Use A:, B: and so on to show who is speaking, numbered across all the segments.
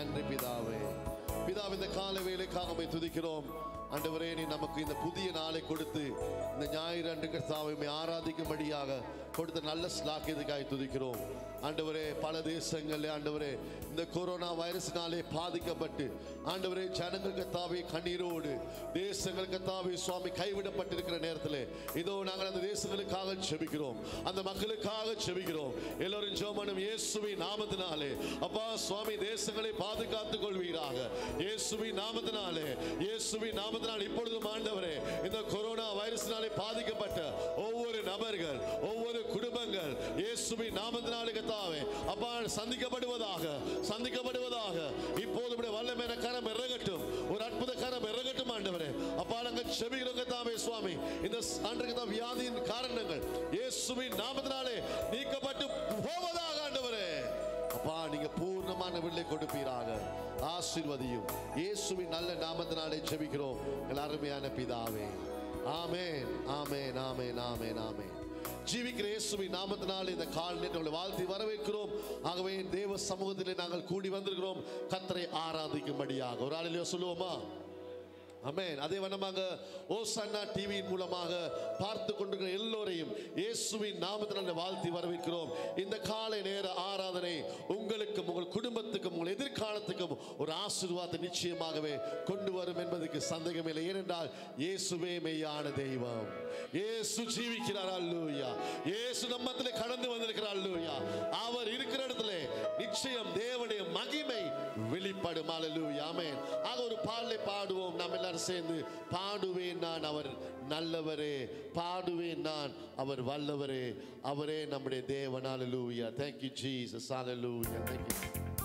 A: நன்றி பிதாவே பிதாவே இந்த கால வேலைக்காக உம்மை துதிக்கிறோம் ஆண்டவரே நீ நமக்கு இந்த புதிய நாளை கொடுத்து இந்த ஞாயிறு அன்று கர்த்தாவை உம்மை ஆராதிக்கும்படியாக கொடுத்த நல்ல ஸ்லாக்கியதுக்காக துதிக்கிறோம் ஆண்டவரே பல தேசங்களில் ஆண்டவரே இந்த கொரோனா வைரஸ்னாலே பாதிக்கப்பட்டு ஆண்டவரே ஜனங்கள் கத்தாவே கண்ணீரோடு தேசங்கள் கத்தாவே சுவாமி கைவிடப்பட்டிருக்கிற நேரத்தில் இதோ நாங்கள் அந்த தேசங்களுக்காக செபிக்கிறோம் அந்த மக்களுக்காக செபிக்கிறோம் எல்லோரும் ஜோமனும் இயேசுவின் நாமத்தினாலே அப்பா சுவாமி தேசங்களை பாதுகாத்துக் கொள்வீராக இயேசுவின் நாமத்தினாலே இயேசுவின் நாமத்தினால் இப்பொழுதும் ஆண்டவரே இந்த கொரோனா வைரஸ்னாலே பாதிக்கப்பட்ட ஒவ்வொரு நபர்கள் ஒவ்வொரு குடும்பங்கள் இயேசுவின் நாமத்தினாலே கத்தாவே அப்பா சந்திக்கப்படுவதாக சந்திக்கப்படுவதாக இப்போது உடைய வல்லமையான கரம் இறங்கட்டும் ஒரு அற்புத கரம் இறங்கட்டும் ஆண்டவரே அப்பா நாங்கள் செபிக்கிறோம் கத்தாவே சுவாமி இந்த ஆண்டு வியாதியின் காரணங்கள் இயேசுவின் நாமத்தினாலே நீக்கப்பட்டு போவதாக ஆண்டவரே அப்பா நீங்க பூர்ணமான வில்லை கொடுப்பீராக ஆசீர்வதியும் இயேசுவின் நல்ல நாமத்தினாலே செபிக்கிறோம் எங்கள் அருமையான பிதாவே ஆமென் ஆமென் ஆமென் ஆமென் ஆமென் ஜீவிக்கிற இயேசுவின் நாமத்தினால் இந்த கால் நேற்று உங்களை வாழ்த்தி வரவேற்கிறோம் ஆகவே தேவ சமூகத்திலே நாங்கள் கூடி வந்திருக்கிறோம் கத்தரை ஆராதிக்கும்படியாக ஒரு ஆளிலையோ சொல்லுவோமா அமேன் அதே வண்ணமாக ஓசன்னா டிவியின் மூலமாக பார்த்து கொண்டிருக்கிற எல்லோரையும் இயேசுவின் நாமத்தினால் வாழ்த்தி வரவேற்கிறோம் இந்த காலை நேர ஆராதனை உங்களுக்கும் உங்கள் குடும்பத்துக்கும் உங்கள் எதிர்காலத்துக்கும் ஒரு ஆசீர்வாதத்தை நிச்சயமாகவே கொண்டு வரும் என்பதற்கு சந்தேகமில்லை ஏனென்றால் இயேசுவே மெய்யான தெய்வம் இயேசு ஜீவிக்கிறார் அல்லூயா இயேசு நம்மத்திலே கடந்து வந்திருக்கிறார் அல்லூயா அவர் இருக்கிற இடத்துல நிச்சயம் தேவனுடைய மகிமை வெளிப்படும் அல்லூயா ஆமென் ஆக ஒரு பாடலை பாடுவோம் நாம் எல்லாரும் சேர்ந்து பாடுவேன் நான் அவர் நல்லவரே பாடுவேன் நான் அவர் வல்லவரே அவரே நம்முடைய தேவன் அல்லூயா thank you ஜீசஸ் அல்லூயா thank you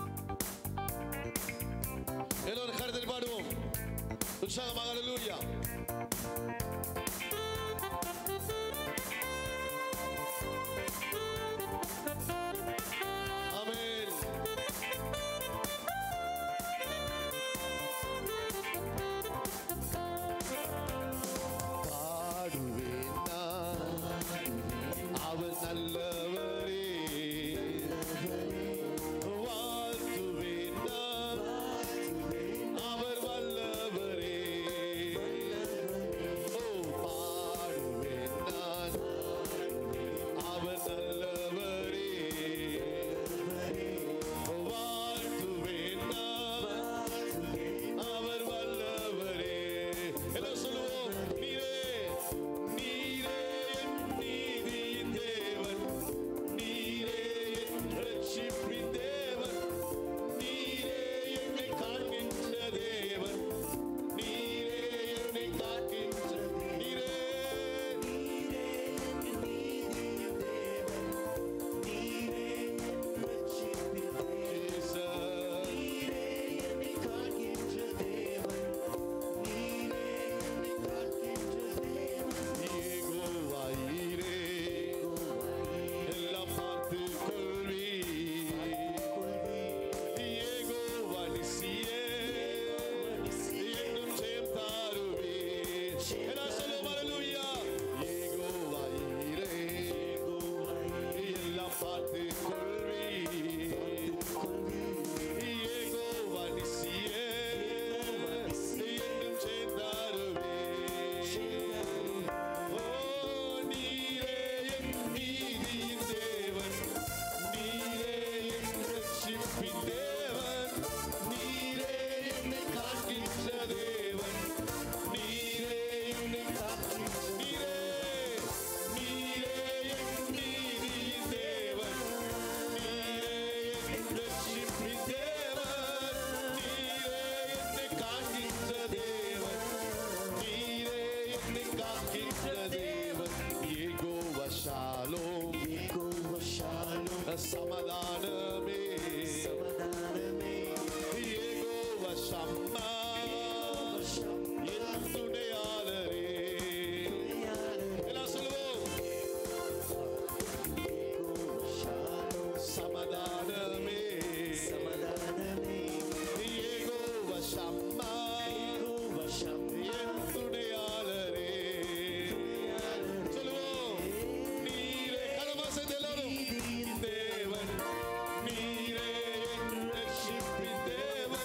A: எல்லோரும் கருத்தில் பாடுவோம் உற்சாகமாக அல்லூயா ஆமென் பாடுவேன் நான் அவர் நல்லவரே வாழ்த்துவேன் நான் அவர் வல்லவரே ஓ பாடுவேன் நான் அவர் நல்லவரே வாழ்த்துவேன் நான் அவர் வல்லவரே எல்லாம் சொல்லுவோம் நீரே நீரே என் நீதியின் தேவன் நீரே என் ரட்சிப்பின் தேவன் நீரே என்னை காண்கின்ற தேவன் நீரே என்னை காண்கின்ற நீரே Jesus. யெகோவாயிரே, எல்லாம் பார்த்துக் கொள்வீர். யெகோவா நிசியே, என்னும் ஜெயம் தாருவீர். எல்லாம் சொல்லுவோம், அல்லேலூயா. யெகோவாயிரே, எல்லாம் பார்த்துக் கொள்வீர். யெகோவா நிசியே, என்னும் ஜெயம் தாருவீர். ஓ நீரே என் நீதியின் தேவன் நீரே என் ரட்சிப்பின் தேவன் நீரே என்னை காக்கின்ற தேவன் நீரே என்னை காக்கின்ற நீரே நீரே என் நீதியின் தேவன் நீரே என் ரட்சிப்பின் தேவன் நீரே என்னை காக்கின்ற தேவன் நீரே என்னை காக்கின்ற தேவன் ஏகோவா ஷாலோம் சமாதானமே ஏகோவா ஷம்மா என் துணையாளரே எல்லாம் சொல்லுவோம் சமாதானமே ஏகோவா ஷம்மா என் துணையாளரே சொல்லுவோம் நீரே கரவாசத்தை எல்லாரும் தேவன் நீரே என் ரட்சிப்பின் தேவன்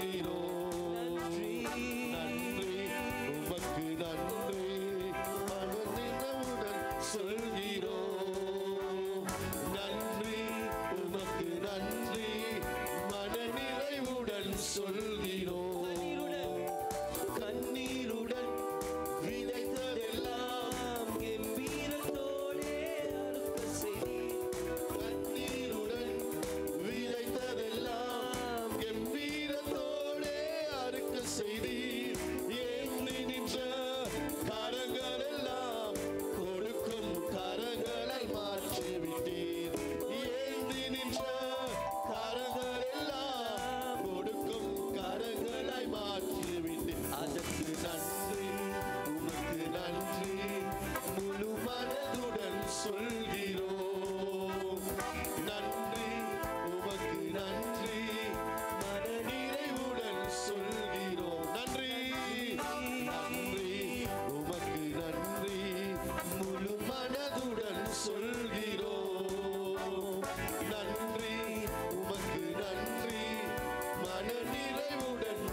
A: சொல்கிறோம் நன்றி உமக்கு நன்றி மனநிறைவுடன் சொல்கிறோம் நன்றி உமக்கு நன்றி மனநிறைவுடன் சொல்கிறோம் கண்ணீருடன் விதைத்ததெல்லாம்
B: கம்பீரத்தோடே அறுத்த செய்தி
A: கண்ணீருடன் விதைத்ததெல்லாம் கம்பீரத்தோடே அறுக்க செய்தி ஏந்தி நின்ற கரங்கள் எல்லாம் கொடுக்கும் கரங்களை மாற்றி விட்டீர் ஏந்தி நின்ற கரங்கள் எல்லாம் கொடுக்கும் கரங்களை மாற்றி விட்டீர் அதற்கு நன்றி உமக்கு நன்றி முழு மனதுடன் சொல்கிறோம் நன்றி உமக்கு நன்றி மனநிறைவுடன் சொல்கிறோம் நன்றி நன்றி உமக்கு நன்றி முழு மனதுடன் சொல்கிறோம் நன்றி உமக்கு நன்றி மனநிறைவுடன்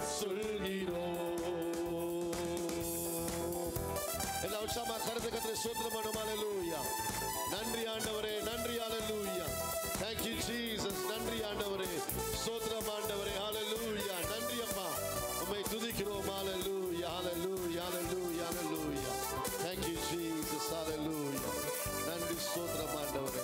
A: சொல்கிறோம் எல்லா உற்சாகமா கருத்து கத்திர சோத்திரம் பண்ணும் அல்லேலூயா நன்றி ஆண்டவரே நன்றி அல்லேலூயா thank you ஜீசஸ் நன்றி ஆண்டவரே சோத்திரம் ஆண்டவரே ஹalleluya நன்றி அம்மா உம்மை துதிக்கிறோம் ஹalleluya ஹalleluya ஹalleluya ஹalleluya thank you ஜீசஸ் ஹalleluya நன்றி சோத்திரம் ஆண்டவரே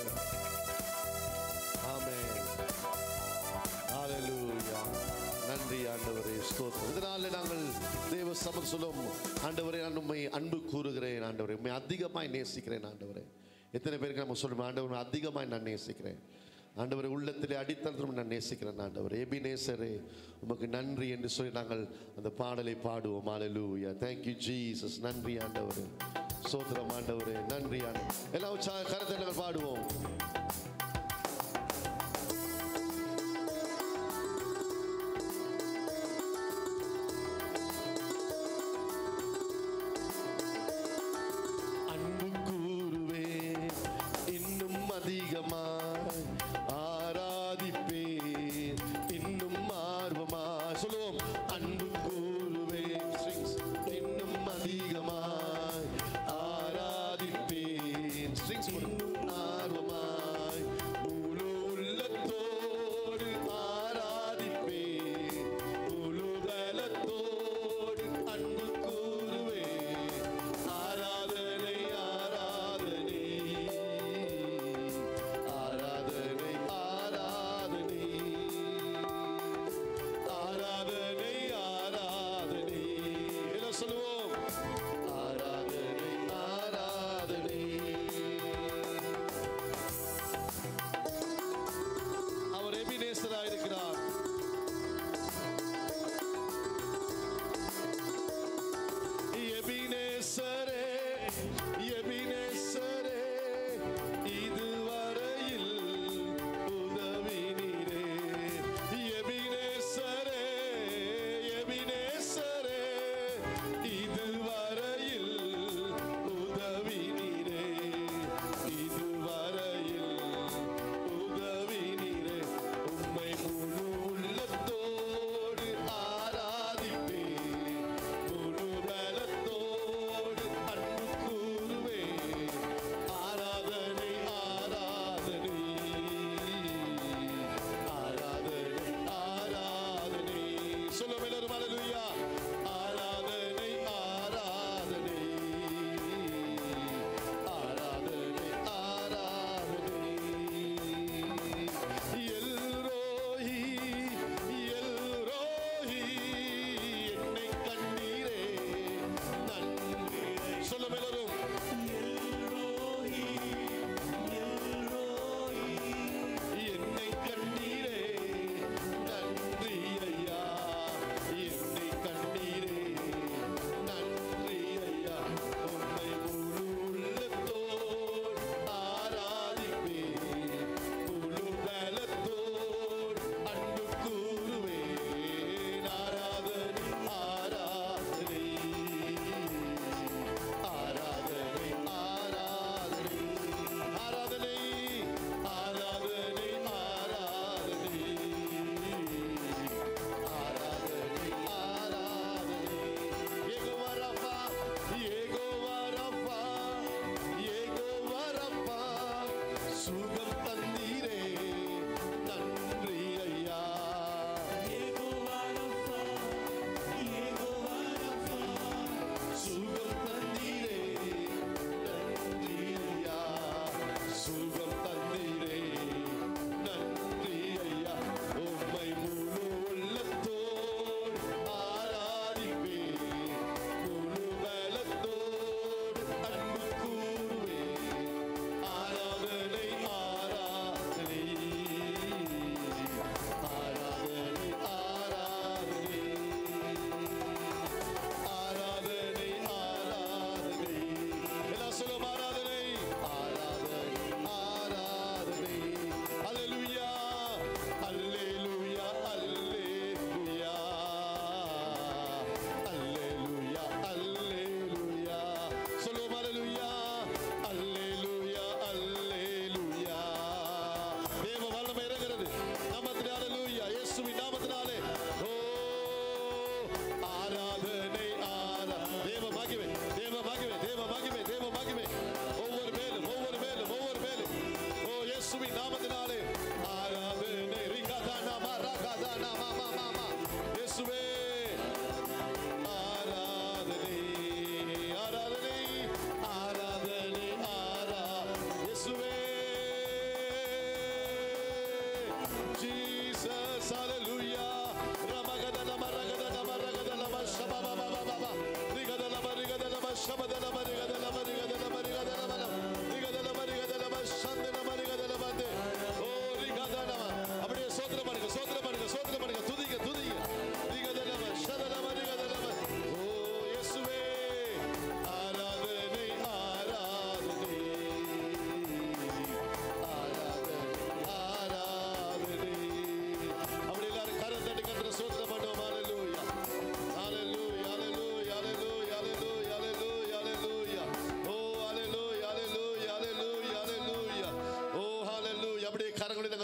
A: ஆமென் ஹalleluya நன்றி ஆண்டவரே ஸ்தோத்திரம் இதனால நாங்கள் தேவ சமர் சொல்லும் ஆண்டவரே நான் உண்மை அன்பு கூறுகிறேன் ஆண்டவரே உண்மை அதிகமாய் நேசிக்கிறேன் ஆண்டவரே எத்தனை பேருக்கு நம்ம சொல்லுவோம் ஆண்டவர் உம்மை அதிகமாய் நான் நேசிக்கிறேன் ஆண்டவரை உள்ளத்திலே அடித்தளத்திலும் நான் நேசிக்கிறேன் ஆண்டவர் எபி நேசரே உமக்கு நன்றி என்று சொல்லி நாங்கள் அந்த பாடலை பாடுவோம் ஹalleluya thank you ஜீசஸ் நன்றி ஆண்டவரே சோத்திரம் ஆண்டவரே நன்றி ஆண்டவர் எல்லாம் உற்சாக கரத்தை நாங்கள் பாடுவோம் அன்பு கூறுவேன் இன்னும் அதிகமாய் ஆராதிப்பேன் இன்னும் ஆர்வமாய் சொல்லுவோம் அன்பு கூறுவேன் strings. இன்னும் அதிகமாய் ஆராதிப்பேன் strings. இன்னும் ஆர்வமாய்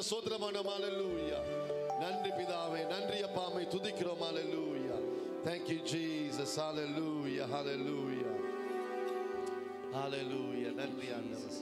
A: சோத்திரமான ஹalleluya நன்றி பிதாவே நன்றி அப்பாமை துதிக்கிறோம் ஹalleluya thank you jesus hallelujah hallelujah hallelujah நன்றி ஆண்டவரே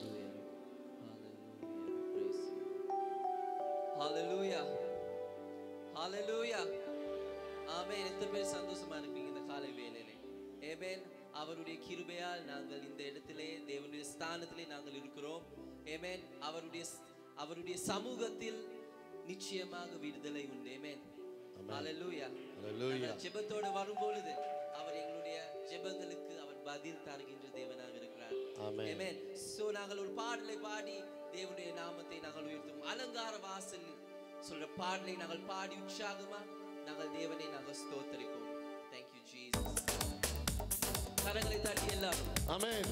B: Hallelujah. Hallelujah. ஆமென் எத்தனை பேர் சந்தோஷமா இருப்பீங்க இந்த காலை வேளையிலே ஏமேன் அவருடைய கிருபையால் நாங்கள் இந்த இடத்திலே தேவனுடைய ஸ்தானத்திலே நாங்கள் இருக்கிறோம் ஏமேன் அவருடைய அவருடைய சமூகத்தில் நிச்சயமாக விடுதலை உண்டு ஏமேன் ஹalleluya
A: Hallelujah.
B: நாங்கள் ஜெபத்தோடு வரும்பொழுது அவர் எங்களுடைய ஜெபங்களுக்கு அவர் பதில் தருகின்ற தேவனாக இருக்கிறார்
A: Amen.
B: Amen. So நாங்கள் ஒரு பாடலை பாடி தேவனுடைய நாமத்தை நாங்கள் உயர்த்தும் அலங்கார வாசல் சொல்ற பாடலை நாங்கள் பாடி உற்சாகமா நாங்கள் தேவனை நாங்கள் ஸ்தோத்தரிப்போம் Thank you Jesus கரங்களை தட்டி எல்லாம்
A: amen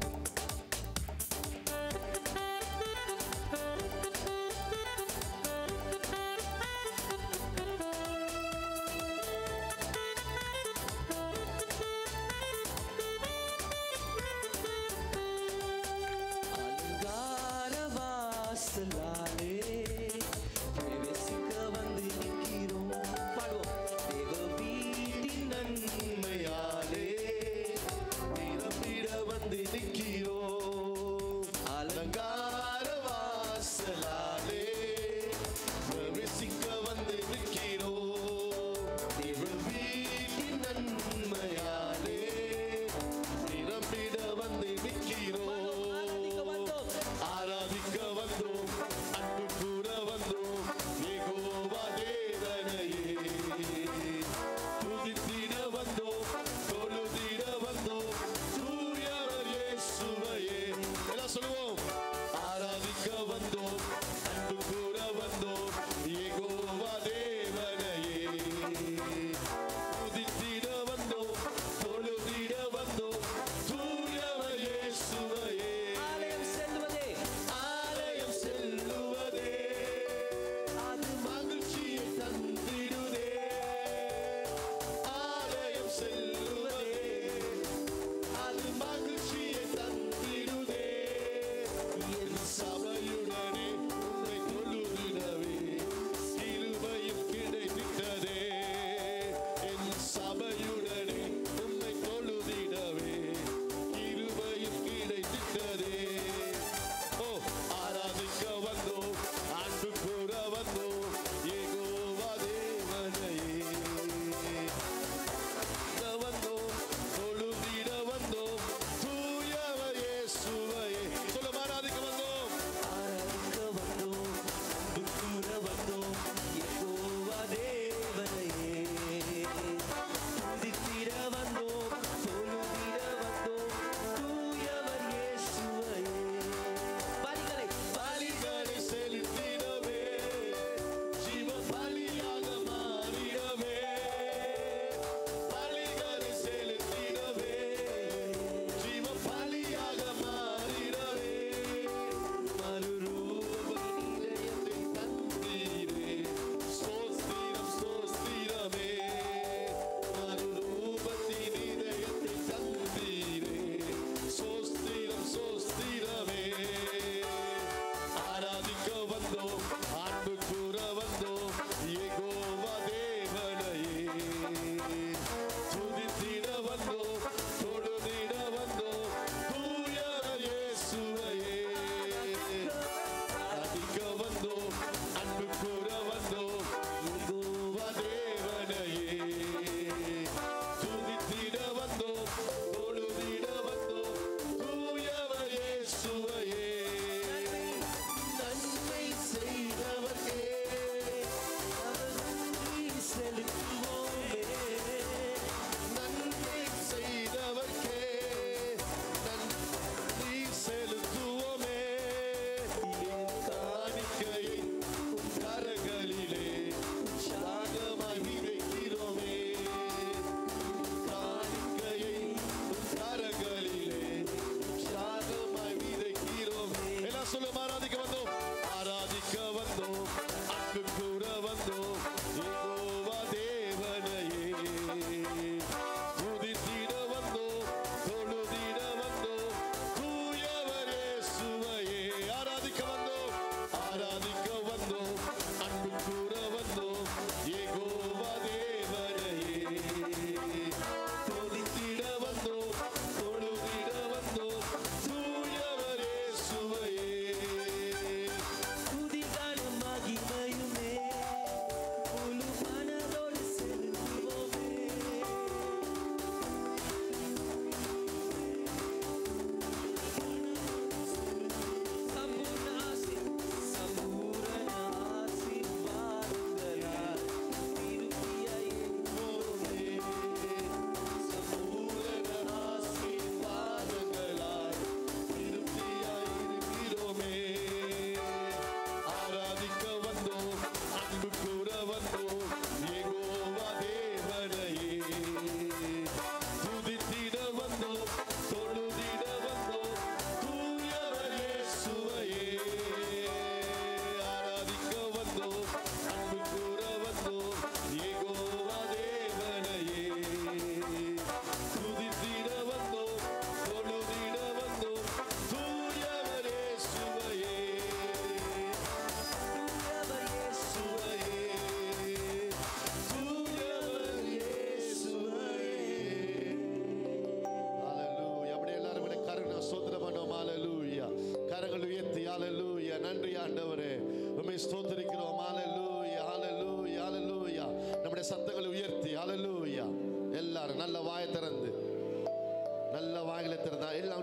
B: அலங்கார வாசலாலே பிரவேசிக்க வந்து நிற்கிறோம் பாடுவோம் தேவ வீட்டின் நன்மையாலே
A: நிரம்பிட வந்து நிற்கிறோம்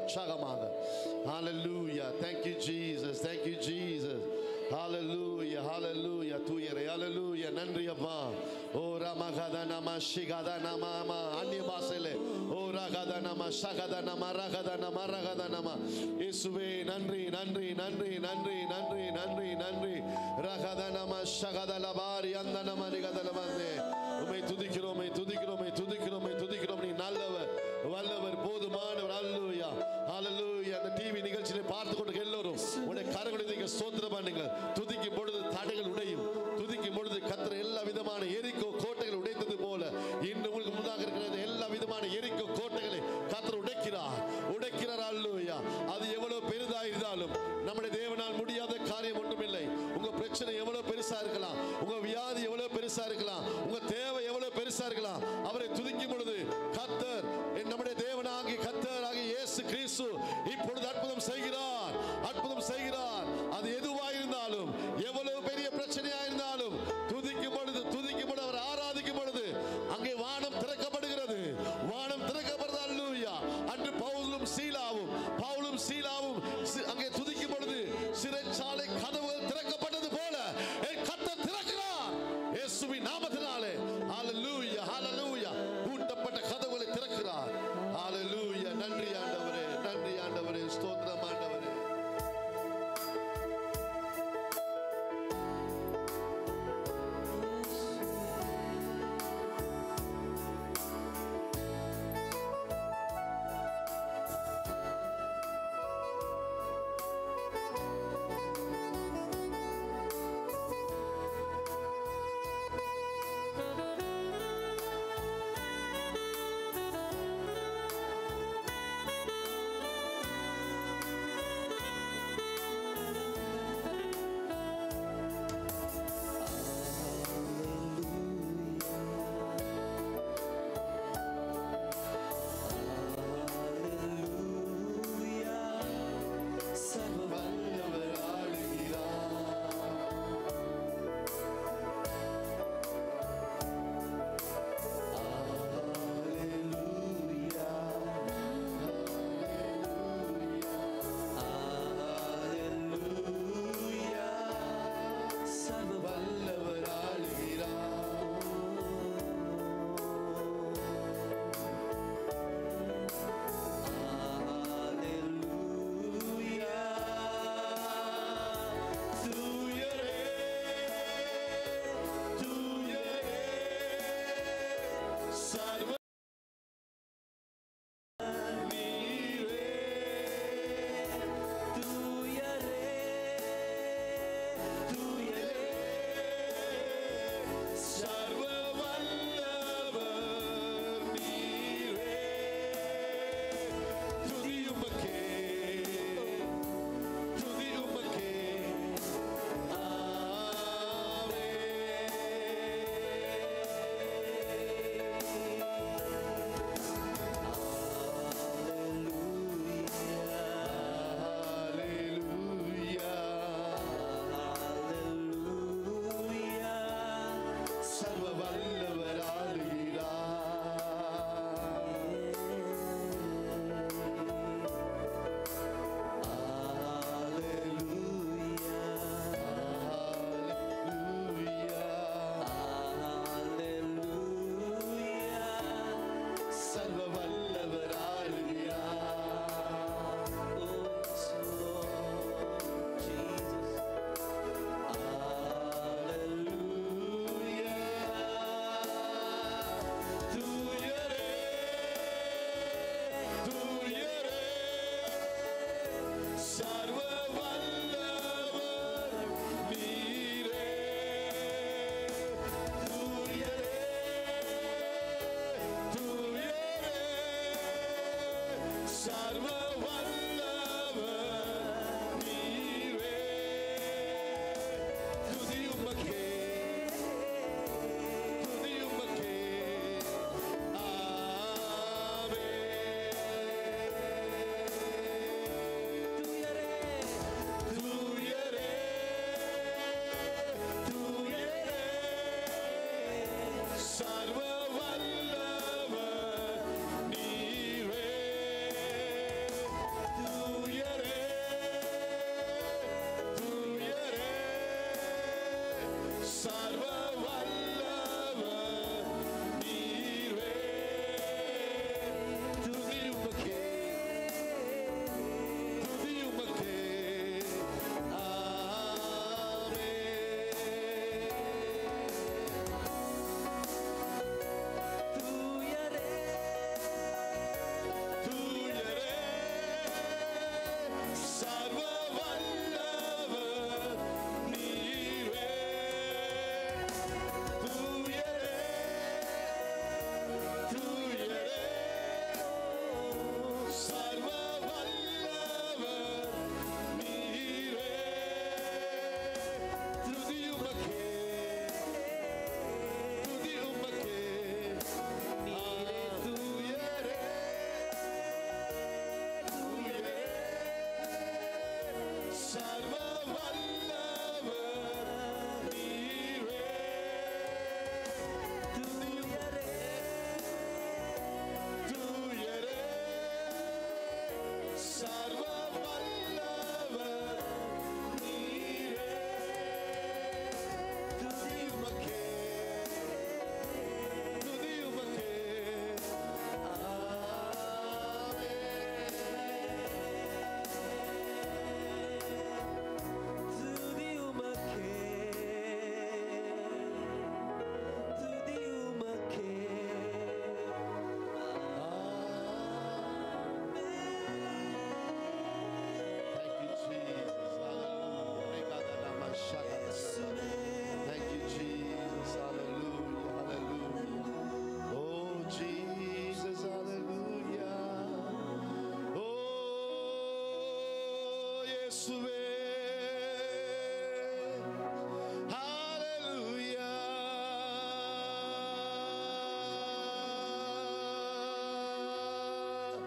A: உற்சாகமாக Hallelujah. Thank you, Jesus. Thank you, Jesus. Hallelujah. Hallelujah. தூயரே Hallelujah. நன்றி அப்பா ஓ ரமகத நம ஷிகத நம ம அந்நிய பாஷையிலே ஓ ரகத நம ஷகத நம ரகத நம ரகத நம இயேசுவே நன்றி நன்றி நன்றி நன்றி நன்றி நன்றி நன்றி ரகத நம ஷகத லபாரி அந்த நம நிகதல வந்தே உமை துதிக்கிறோம் உமை துதிக்கிறோம் உமை துதிக்கிறோம் உமை துதிக்கிறோம் நீ நல்லவர் வல்லவர் போதுமானவர் அல்லூயா அல்லூயா அந்த டிவி நிகழ்ச்சியை பார்த்து கொண்டு எல்லோரும் உடைய கரங்களை நீங்க சோத்திரம் பண்ணுங்க துதிக்கும் பொழுது தடைகள் உடையும் துதிக்கும் பொழுது கத்திர எல்லா விதமான எரிக்கோ கோட்டைகள் உடைத்தது போல இன்று உங்களுக்கு முன்னாக இருக்கிற எல்லா விதமான எரிக்கோ கோட்டைகளை கத்திர உடைக்கிறார் உடைக்கிறார் அல்லூயா அது எவ்வளவு பெரிதா இருந்தாலும் நம்முடைய தேவனால் முடியாத காரியம் ஒன்றுமில்லை உங்க பிரச்சனை எவ்வளவு பெருசா இருக்கலாம் உங்க வியாதி எவ்வளவு பெருசா இருக்கலாம் உங்க தேவை எவ்வளவு பெருசா இருக்கலாம் அவரை துதிக்கும் பொழுது கத்தர் என் நம்முடைய தேவனாகி கத்தர் ஆகிய இயேசு கிறிஸ்து இப்பொழுது அற்புதம் செய்கிறார் அற்புதம் செய்கிறார் அது எதுவாக இருந்தாலும் எவ்வளவு பெரிய பிரச்சனையா இருந்தாலும் துதிக்கும் பொழுது துதிக்கும் பொழுது அவர் ஆராதிக்கும் பொழுது அங்கே வானம் திறக்கப்படுகிறது வானம் திறக்கப்படுறது அல்லூயா அன்று பவுலும் சீலாவும் பவுலும் சீலாவும் சி- அங்கே துதிக்கும் பொழுது சிறைச்சாலை கதவுகள் திறக்கப்பட்டது போல என் கத்தர் திறக்கிறார் இயேசுவின் நாமத்தினாலே ஹalleluya hallelujah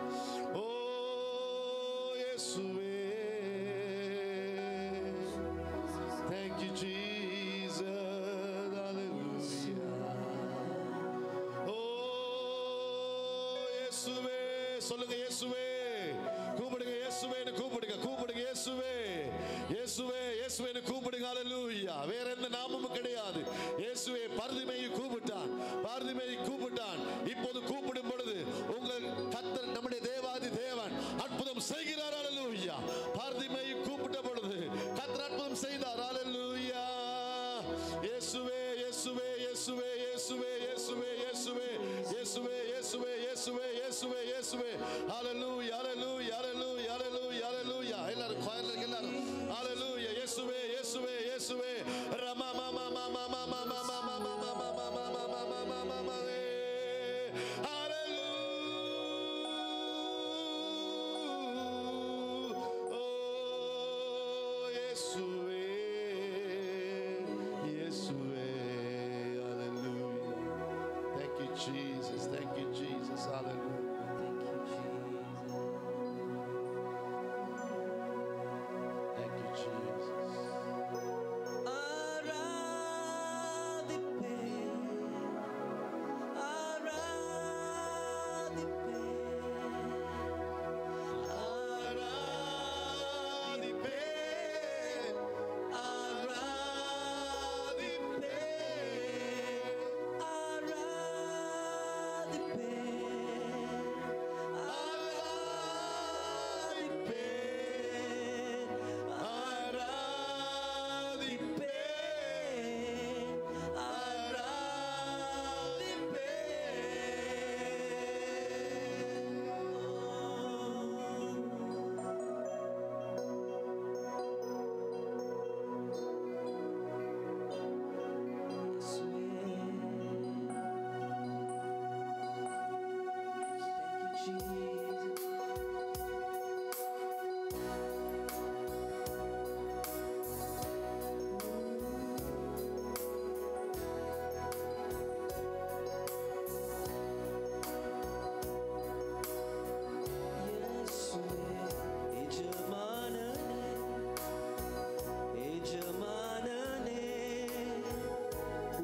A: ஓ இயேசுவே Thank you Jesus Hallelujah ஓ இயேசுவே சொல்லுங்க இயேசுவே கூப்பிடுங்க இயேசுவேன்னு கூப்பிடுங்க கூப்பிடுங்க இயேசுவே இயேசுவே இயேசுவேன்னு கூப்பிடுங்க ஹalleluya வேற எந்த நாமமும் கிடையாது இயேசுவே பர்திமையை கூப்பிட்டான் பர்திமையை கூப்பிட்டான் இப்போது கூப்பிடும் பொழுது உங்கள் கத்தர் நம்முடைய தேவாதி தேவன் அற்புதம் செய்கிறார் ஹalleluya பர்திமையை கூப்பிட்ட பொழுது கத்தர் அற்புதம் செய்தார் ஹalleluya இயேசுவே இயேசுவே இயேசுவே இயேசுவே இயேசுவே இயேசுவே இயேசுவே இயேசுவே இயேசுவே இயேசுவே இயேசுவே ஹalleluya ஹalleluya ஹalleluya ஹalleluya ஹalleluya எல்லாரும் choirல எல்லாரும் ஹalleluya இயேசுவே இயேசுவே இயேசுவே ரமா மமா மமா மமா மமா மமா மமா மமா மமா மமா மமா ஹalleluya ஓ இயேசுவே இயேசுவே ஹalleluya thank you jesus thank you jesus hallelujah thank you jesus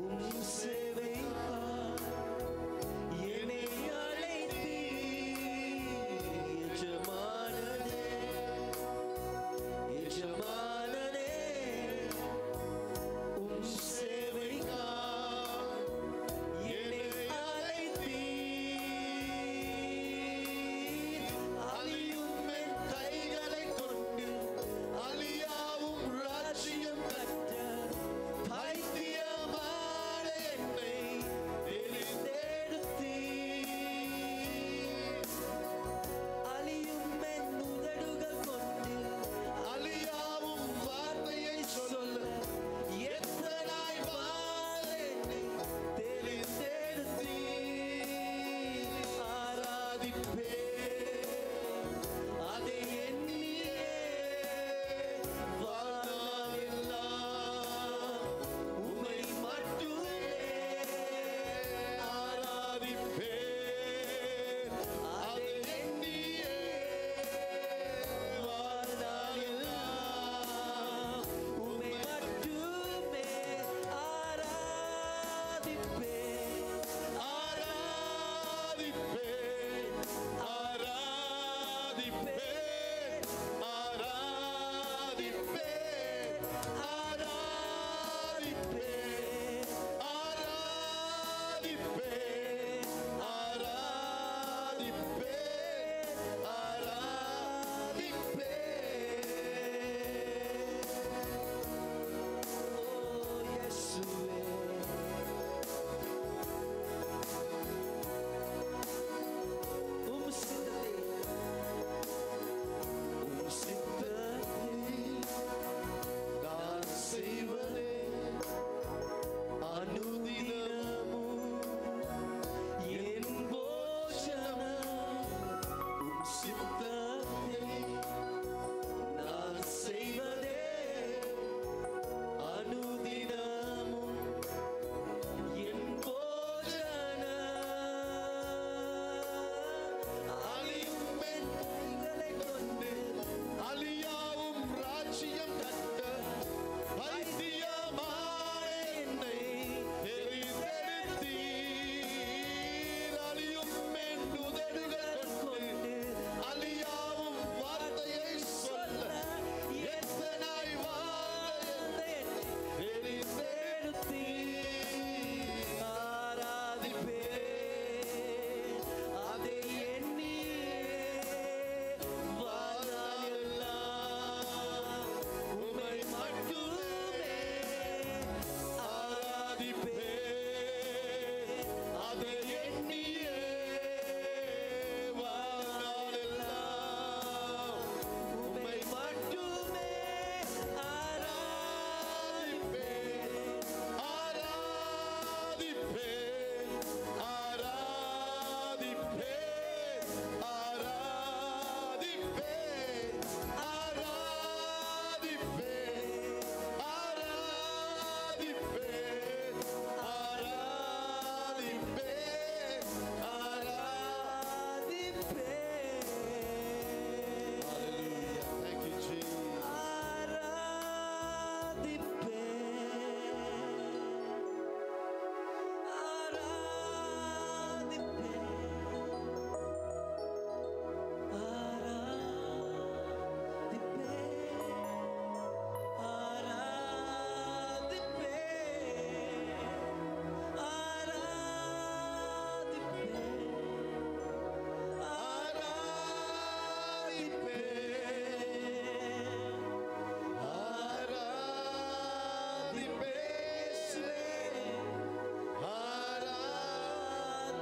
C: என்னை அழைத்தீர்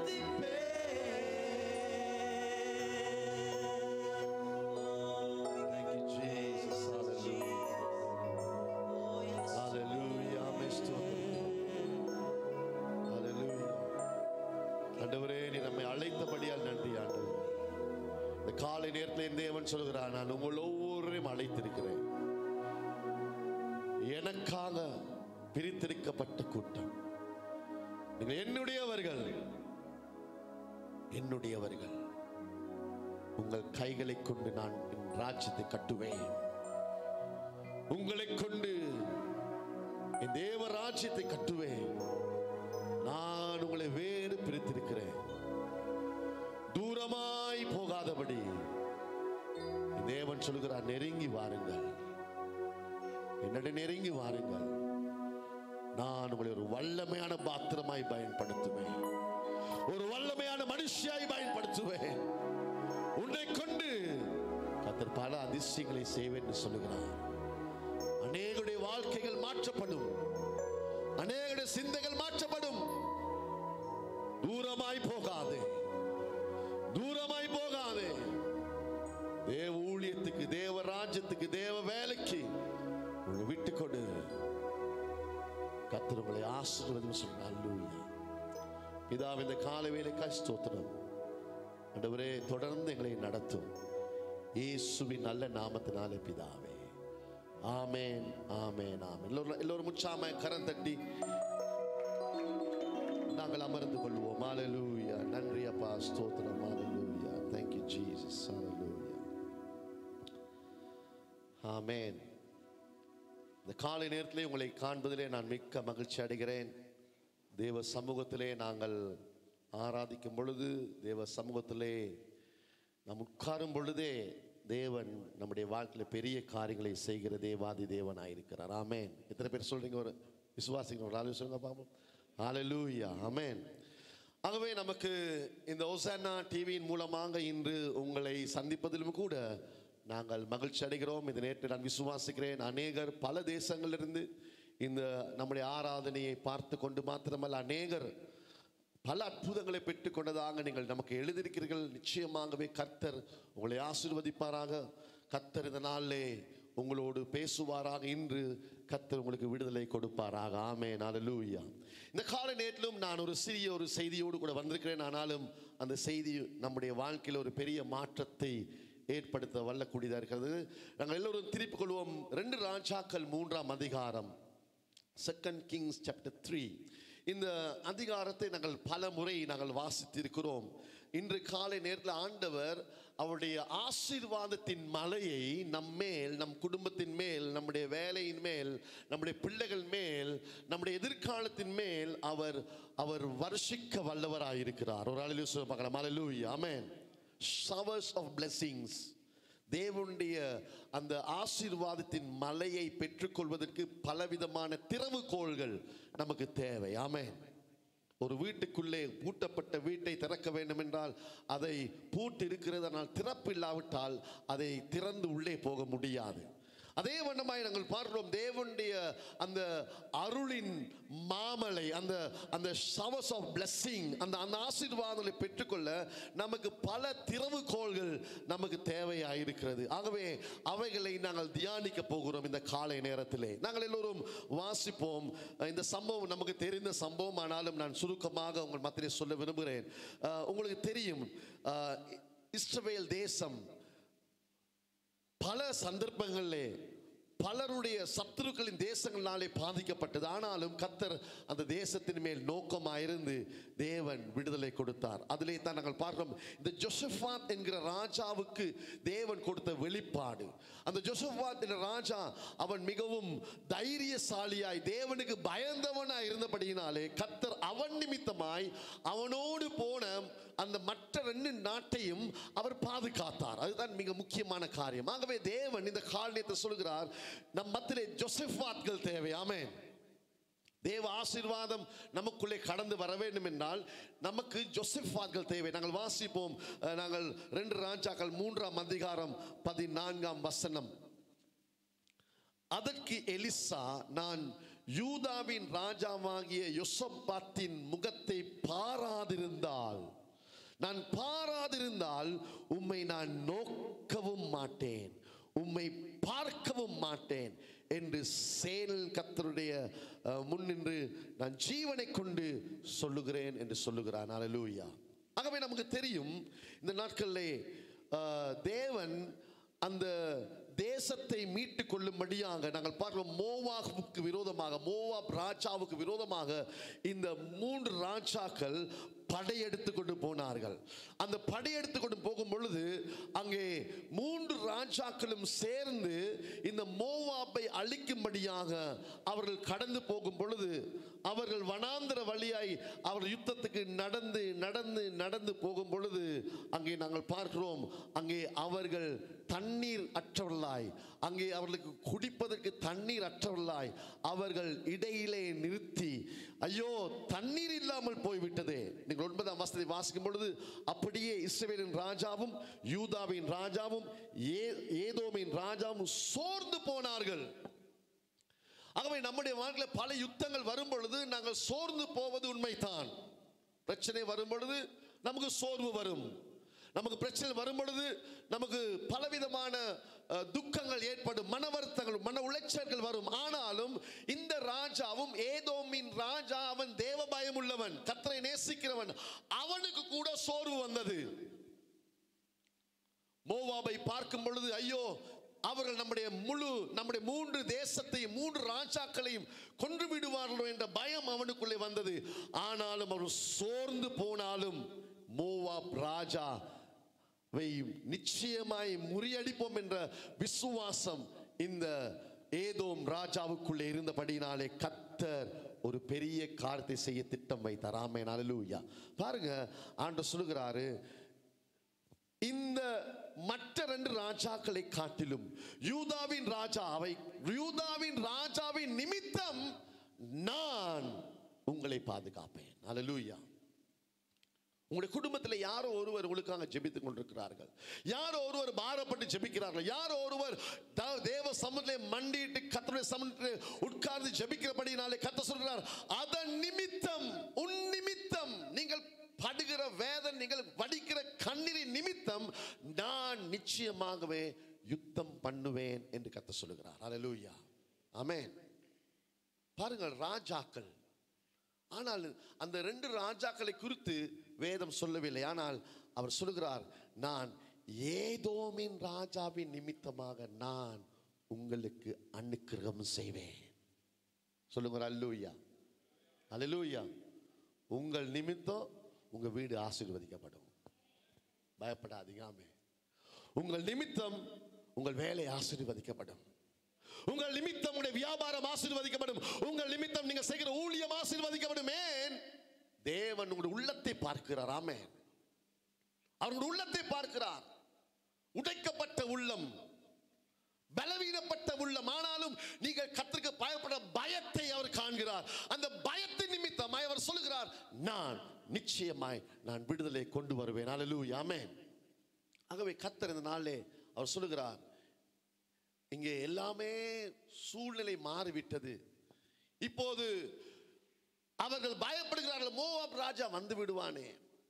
A: Thank you, Jesus. Hallelujah. Hallelujah. ஆமென். ஸ்தோத்திரம். Hallelujah. ஆண்டவரே நீ நம்மை அழைத்தபடியால் நன்றி ஆண்டவரே இந்த காலை நேரத்தில் தேவன் சொல்கிறான் நான் உங்கள் ஒவ்வொருவரையும் அழைத்திருக்கிறேன் எனக்காக பிரித்திருக்கப்பட்ட கூட்டம் நீங்கள் என்னுடையவர்கள் என்னுடையவர்கள் உங்கள் கைகளை கொண்டு நான் என் ராஜ்யத்தை கட்டுவேன் உங்களை கொண்டு என் தேவ ராஜ்யத்தை கட்டுவேன் நான் உங்களை வேறு பிரித்திருக்கிறேன் தூரமாய் போகாதபடி தேவன் சொல்கிறார் நெருங்கி வாருங்கள் என்னடி நெருங்கி வாருங்கள் நான் உங்களை ஒரு வல்லமையான பாத்திரமாய் பயன்படுத்துவேன் ஒரு வல்லமையான மனுஷியாய் பயன்படுத்துவேன் உன்னை கொண்டு கத்தர் பல அதிசயங்களை செய்வேன் என்று சொல்லுகிறார் அநேகருடைய வாழ்க்கைகள் மாற்றப்படும் அநேகருடைய சிந்தைகள் மாற்றப்படும் தூரமாய் போகாதே தூரமாய் போகாதே தேவ ஊழியத்துக்கு தேவ ராஜ்யத்துக்கு தேவ வேலைக்கு உன்னை விட்டு கொடு கத்தர் உங்களை ஆசீர்வதின்னு சொன்ன அல்லூயா பிதாவே இந்த கால வேலைக்காய் ஸ்தோத்திரம் ஆண்டவரே தொடர்ந்து எங்களை நடத்தும் இயேசுவின் நல்ல நாமத்தினாலே பிதாவே ஆமென் ஆமென் ஆமென் எல்லோரும் எல்லோரும் முச்சாம கரம் தட்டி நாங்கள் அமர்ந்து கொள்வோம் ஹalleluya நன்றி அப்பா ஸ்தோத்திரம் ஹalleluya thank you jesus hallelujah ஆமென் இந்த காலை நேரத்திலே உங்களை காண்பதிலே நான் மிக்க மகிழ்ச்சி அடைகிறேன் தேவ சமூகத்திலே நாங்கள் ஆராதிக்கும் பொழுது தேவ சமூகத்திலே நாம் உட்காரும் பொழுதே தேவன் நம்முடைய வாழ்க்கையில் பெரிய காரியங்களை செய்கிற தேவாதி தேவனாக இருக்கிறார் ஆமேன் எத்தனை பேர் சொல்றீங்க ஒரு விசுவாசிங்க ஒரு ஆலோசனை சொல்லுங்க பாப்போம் ஹalleluya ஆமென் ஆகவே நமக்கு இந்த ஒசானா டிவியின் மூலமாக இன்று உங்களை சந்திப்பதிலும் கூட நாங்கள் மகிழ்ச்சி அடைகிறோம் இதை நேற்று நான் விசுவாசிக்கிறேன் அநேகர் பல தேசங்களிலிருந்து இந்த நம்முடைய ஆராதனையை பார்த்து கொண்டு மாத்திரமல்ல அநேகர் பல அற்புதங்களை பெற்றுக்கொண்டதாக நீங்கள் நமக்கு எழுதியிருக்கிறீர்கள் நிச்சயமாகவே கர்த்தர் உங்களை ஆசீர்வதிப்பாராக கர்த்தர் இந்த நாளிலே உங்களோடு பேசுவாராக இன்று கர்த்தர் உங்களுக்கு விடுதலை கொடுப்பாராக ஆமே நாலலூயா இந்த காலை நேரத்திலும் நான் ஒரு சிறிய ஒரு செய்தியோடு கூட வந்திருக்கிறேன் ஆனாலும் அந்த செய்தி நம்முடைய வாழ்க்கையில் ஒரு பெரிய மாற்றத்தை ஏற்படுத்த வல்லக்கூடியதாக இருக்கிறது நாங்கள் எல்லோரும் திருப்பிக் கொள்வோம் ரெண்டு ராஜாக்கள் மூன்றாம் அதிகாரம் செகண்ட் கிங்ஸ் சாப்டர் த்ரீ இந்த அதிகாரத்தை நாங்கள் பல முறை நாங்கள் வாசித்திருக்கிறோம் இன்று காலை நேரத்தில் ஆண்டவர் அவருடைய ஆசீர்வாதத்தின் மலையை நம் மேல் நம் குடும்பத்தின் மேல் நம்முடைய வேலையின் மேல் நம்முடைய பிள்ளைகள் மேல் நம்முடைய எதிர்காலத்தின் மேல் அவர் அவர் வருஷிக்க வல்லவராயிருக்கிறார் ஒரு அழிவு சொல்ல பார்க்கலாம் அலலூயா ஆமென் showers of blessings தேவனுடைய அந்த ஆசீர்வாதத்தின் மலையை பெற்றுக்கொள்வதற்கு பலவிதமான திறவுகோள்கள் நமக்கு தேவை ஆமென் ஒரு வீட்டுக்குள்ளே பூட்டப்பட்ட வீட்டை திறக்க வேண்டும் என்றால் அதை பூட்டு இருக்கிறது ஆனால் திறப்பு இல்லாவிட்டால் அதை திறந்து உள்ளே போக முடியாது அதே வண்ணமாய் நாங்கள் பார்க்கிறோம் தேவனுடைய அந்த அருளின் மாமலை அந்த அந்த ஷவர்ஸ் ஆஃப் blessing அந்த அந்த ஆசீர்வாதங்களை பெற்றுக்கொள்ள நமக்கு பல திறவுகோள்கள் நமக்கு தேவையாயிருக்கிறது ஆகவே அவைகளை நாங்கள் தியானிக்க போகிறோம் இந்த காலை நேரத்திலே நாங்கள் எல்லோரும் வாசிப்போம் இந்த சம்பவம் நமக்கு தெரிந்த சம்பவம் ஆனாலும் நான் சுருக்கமாக உங்கள் மத்தியிலே சொல்ல விரும்புகிறேன் அஹ், உங்களுக்கு தெரியும் அஹ், இஸ்ரவேல் தேசம் பல சந்தர்ப்பங்களிலே பலருடைய சத்துருக்களின் தேசங்களினாலே பாதிக்கப்பட்டது ஆனாலும் கத்தர் அந்த தேசத்தின் மேல் நோக்கமாயிருந்து தேவன் விடுதலை கொடுத்தார் அதிலே தான் நாங்கள் பார்க்கிறோம் இந்த ஜோசபாத் என்கிற ராஜாவுக்கு தேவன் கொடுத்த வெளிப்பாடு அந்த ஜோசபாத் என்ற ராஜா அவன் மிகவும் தைரியசாலியாய் தேவனுக்கு பயந்தவனாய் இருந்தபடியினாலே கத்தர் அவன் நிமித்தமாய் அவனோடு போன அந்த மற்ற ரெண்டு நாட்டையும் அவர் பாதுகாத்தார் அதுதான் மிக முக்கியமான காரியம் ஆகவே தேவன் இந்த காரியத்தை சொல்கிறார் நம் மத்திலே ஜோசபாத்கள் தேவை ஆமென் தேவ ஆசீர்வாதம் நமக்குள்ளே கடந்து வர வேண்டும் என்றால் நமக்கு ஜோசப்பார்கள் தேவை நாங்கள் வாசிப்போம் அஹ், நாங்கள் ரெண்டு ராஜாக்கள் மூன்றாம் அதிகாரம் பதினான்காம் வசனம் அதற்கு எலிசா நான் யூதாவின் ராஜாவாகிய யொசப்பாத்தின் முகத்தை பாராதிருந்தால் நான் பாராதிருந்தால் உம்மை நான் நோக்கவும் மாட்டேன் உம்மை பார்க்கவும் மாட்டேன் என்று சேல் கத்தருடைய அஹ், முன்னின்று நான் ஜீவனை கொண்டு சொல்லுகிறேன் என்று சொல்லுகிறான் அல்லேலூயா ஆகவே நமக்கு தெரியும் இந்த நாட்களிலே அஹ், தேவன் அந்த தேசத்தை மீட்டு கொள்ளும்படியாக நாங்கள் பார்க்கிறோம் மோவாவுக்கு விரோதமாக மோவாப் ராஜாவுக்கு விரோதமாக இந்த மூன்று ராஜாக்கள் படையெடுத்து கொண்டு போனார்கள் அந்த படையெடுத்து கொண்டு போகும் பொழுது அங்கே மூன்று ராஜாக்களும் சேர்ந்து இந்த மோவாப்பை அழிக்கும்படியாக அவர்கள் கடந்து போகும் பொழுது அவர்கள் வனாந்தர வழியாய் அவர் யுத்தத்துக்கு நடந்து நடந்து நடந்து போகும் பொழுது அங்கே நாங்கள் பார்க்கிறோம் அங்கே அவர்கள் தண்ணீர் அற்றவர்களாய் அங்கே அவர்களுக்கு குடிப்பதற்கு தண்ணீர் அற்றவர்களாய் அவர்கள் இடையிலே நிறுத்தி ஐயோ தண்ணீர் இல்லாமல் போய்விட்டதே நீங்கள் ஒன்பதாம் வசதி வாசிக்கும் பொழுது அப்படியே இஸ்ரவேலின் ராஜாவும் யூதாவின் ராஜாவும் ஏ- ஏதோமின் ராஜாவும் சோர்ந்து போனார்கள் ஆகவே நம்முடைய வாழ்க்கையில் பல யுத்தங்கள் வரும் பொழுது நாங்கள் சோர்ந்து போவது உண்மைதான் பிரச்சனை வரும் பொழுது நமக்கு சோர்வு வரும் நமக்கு பிரச்சனை வரும் பொழுது நமக்கு பலவிதமான அஹ், துக்கங்கள் ஏற்படும் மன வருத்தங்கள் மன உளைச்சல்கள் வரும் ஆனாலும் இந்த ராஜாவும் ஏதோமின் ராஜா அவன் தேவ பயம் உள்ளவன் கத்தரை நேசிக்கிறவன் அவனுக்கு கூட சோர்வு வந்தது மோவாபை பார்க்கும் பொழுது ஐயோ அவர்கள் நம்முடைய முழு நம்முடைய மூன்று தேசத்தையும் மூன்று ராஜாக்களையும் கொன்று விடுவார்களோ என்ற பயம் அவனுக்குள்ளே வந்தது ஆனாலும் அவர் சோர்ந்து போனாலும் மோவாப் ராஜா வை நிச்சயமாய் முறியடிப்போம் என்ற விசுவாசம் இந்த ஏதோம் ராஜாவுக்குள்ளே இருந்தபடினாலே கத்தர் ஒரு பெரிய காரியத்தை செய்ய திட்டம் வைத்தார் ஆமென் அல்லேலூயா பாருங்க ஆண்டு சொல்லுகிறாரு இந்த மற்ற ரெண்டு ராஜாக்களை காட்டிலும் யூதாவின் ராஜா அவை யூதாவின் ராஜாவின் நிமித்தம் நான் உங்களை பாதுகாப்பேன் அல்லேலூயா உங்களுடைய குடும்பத்தில் யாரோ ஒருவர் உங்களுக்காக ஜெபித்துக் கொண்டிருக்கிறார்கள் யாரோ ஒருவர் பாரப்பட்டு ஜெபிக்கிறார்கள் யாரோ ஒருவர் த- தேவ சமூகத்திலே மண்டிட்டு கத்தருடைய சமூகத்திலே உட்கார்ந்து ஜெபிக்கிறபடினாலே கத்த சொல்கிறார் அதன் நிமித்தம் உன் நிமித்தம் நீங்கள் படுகிற வேதன் நீங்கள் வடிக்கிற கண்ணீரின் நிமித்தம் நான் நிச்சயமாகவே யுத்தம் பண்ணுவேன் என்று கத்த சொல்லுகிறார் அல்லேலூயா ஆமென் பாருங்கள் ராஜாக்கள் ஆனால் அந்த ரெண்டு ராஜாக்களை குறித்து வேதம் சொல்லவில்லை ஆனால் அவர் சொல்லுகிறார் நான் ஏதோமின் ராஜாவின் நிமித்தமாக நான் உங்களுக்கு அனுக்கிரகம் செய்வேன் சொல்லுங்க அல்லூயா அல்லூயா உங்கள் நிமித்தம் உங்க வீடு ஆசீர்வதிக்கப்படும் பயப்படாதீங்க ஆமே உங்கள் நிமித்தம் உங்கள் வேலை ஆசீர்வதிக்கப்படும் உங்கள் நிமித்தம் உங்களுடைய வியாபாரம் ஆசீர்வதிக்கப்படும் உங்கள் நிமித்தம் நீங்க செய்கிற ஊழியம் ஆசீர்வதிக்கப்படும் ஏன் தேவன் உங்களுடைய உள்ளத்தை பார்க்கிறார் ஆமென் அவருடைய உள்ளத்தை பார்க்கிறார் உடைக்கப்பட்ட உள்ளம் பலவீனப்பட்ட உள்ளம் ஆனாலும் நீங்கள் கத்திற்கு பயப்பட பயத்தை அவர் காண்கிறார் அந்த பயத்தின் நிமித்தமாய் அவர் சொல்லுகிறார் நான் நிச்சயமாய் நான் விடுதலை கொண்டு வருவேன் அல்லேலூயா ஆமென் ஆகவே கத்தர் இந்த நாளிலே அவர் சொல்லுகிறார் இங்கே எல்லாமே சூழ்நிலை மாறிவிட்டது இப்போது அவர்கள் பயப்படுகிறார்கள் மோவாப் ராஜா வந்து விடுவானே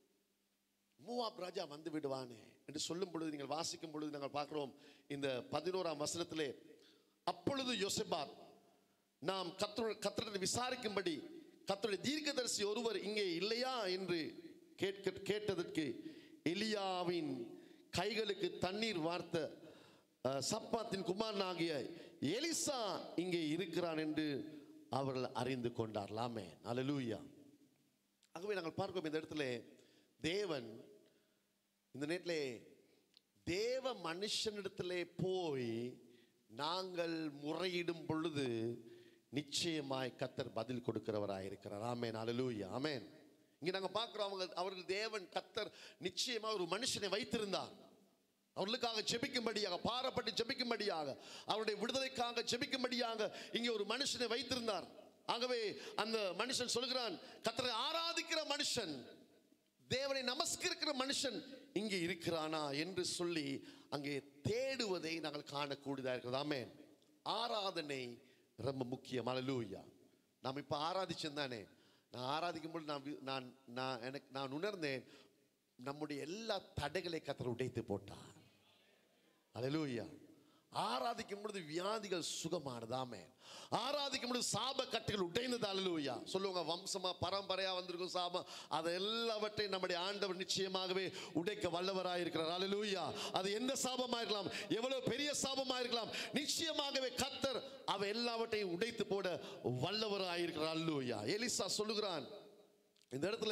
A: மூவாப் ராஜா வந்து விடுவானே என்று சொல்லும் பொழுது நீங்கள் வாசிக்கும் பொழுது நாங்கள் பார்க்கிறோம் இந்த பதினோராம் வசனத்திலே அப்பொழுது யோசபாத் நாம் கத்தரு கத்தரை விசாரிக்கும்படி கத்தருடைய தீர்க்கதரிசி ஒருவர் இங்கே இல்லையா என்று கேட்க கேட்டதற்கு எலியாவின் கைகளுக்கு தண்ணீர் வார்த்த அஹ், சப்பாத்தின் குமாரனாகிய எலிசா இங்கே இருக்கிறான் என்று அவர்கள் அறிந்து கொண்டார்லாமே அல்லேலூயா ஆகவே நாங்கள் பார்க்கிறோம் இந்த இடத்துல தேவன் இந்த நேரத்திலே தேவ மனுஷனிடத்திலே போய் நாங்கள் முறையிடும் பொழுது நிச்சயமாய் கத்தர் பதில் கொடுக்கிறவராய் இருக்கிறார் ஆமேன் அல்லேலூயா ஆமேன் இங்க நாங்க பார்க்கிறோம் அவங்க அவர்கள் தேவன் கத்தர் நிச்சயமா ஒரு மனுஷனை வைத்திருந்தார் அவர்களுக்காக ஜெபிக்கும்படியாக பாரப்பட்டு ஜெபிக்கும்படியாக அவருடைய விடுதலைக்காக ஜெபிக்கும்படியாக இங்கே ஒரு மனுஷனை வைத்திருந்தார் ஆகவே அந்த மனுஷன் சொல்கிறான் கத்தரை ஆராதிக்கிற மனுஷன் தேவனை நமஸ்கரிக்கிற மனுஷன் இங்கே இருக்கிறானா என்று சொல்லி அங்கே தேடுவதை நாங்கள் காணக்கூடியதாக இருக்கிறது ஆமென் ஆராதனை ரொம்ப முக்கியம் அல்லேலூயா நாம் இப்போ ஆராதிச்சேன் தானே நான் ஆராதிக்கும் பொழுது நான் வி- நான் நான் எனக்கு நான் உணர்ந்தேன் நம்முடைய எல்லா தடைகளை கத்தர் உடைத்து போட்டார் அல்லேலூயா ஆராதிக்கும் பொழுது வியாதிகள் சுகமானதாமே ஆராதிக்கும் பொழுது சாப கட்டுகள் உடைந்தது அல்லேலூயா சொல்லுவாங்க வம்சமா பரம்பரையா வந்திருக்கும் சாபம் அதை எல்லாவற்றையும் நம்முடைய ஆண்டவர் நிச்சயமாகவே உடைக்க வல்லவராய் இருக்கிறார் அல்லேலூயா அது எந்த சாபமா இருக்கலாம் எவ்வளவு பெரிய சாபமா இருக்கலாம் நிச்சயமாகவே கத்தர் அவ எல்லாவற்றையும் உடைத்து போட வல்லவராய் இருக்கிறார் அல்லேலூயா எலிசா சொல்லுகிறான் இந்த இடத்துல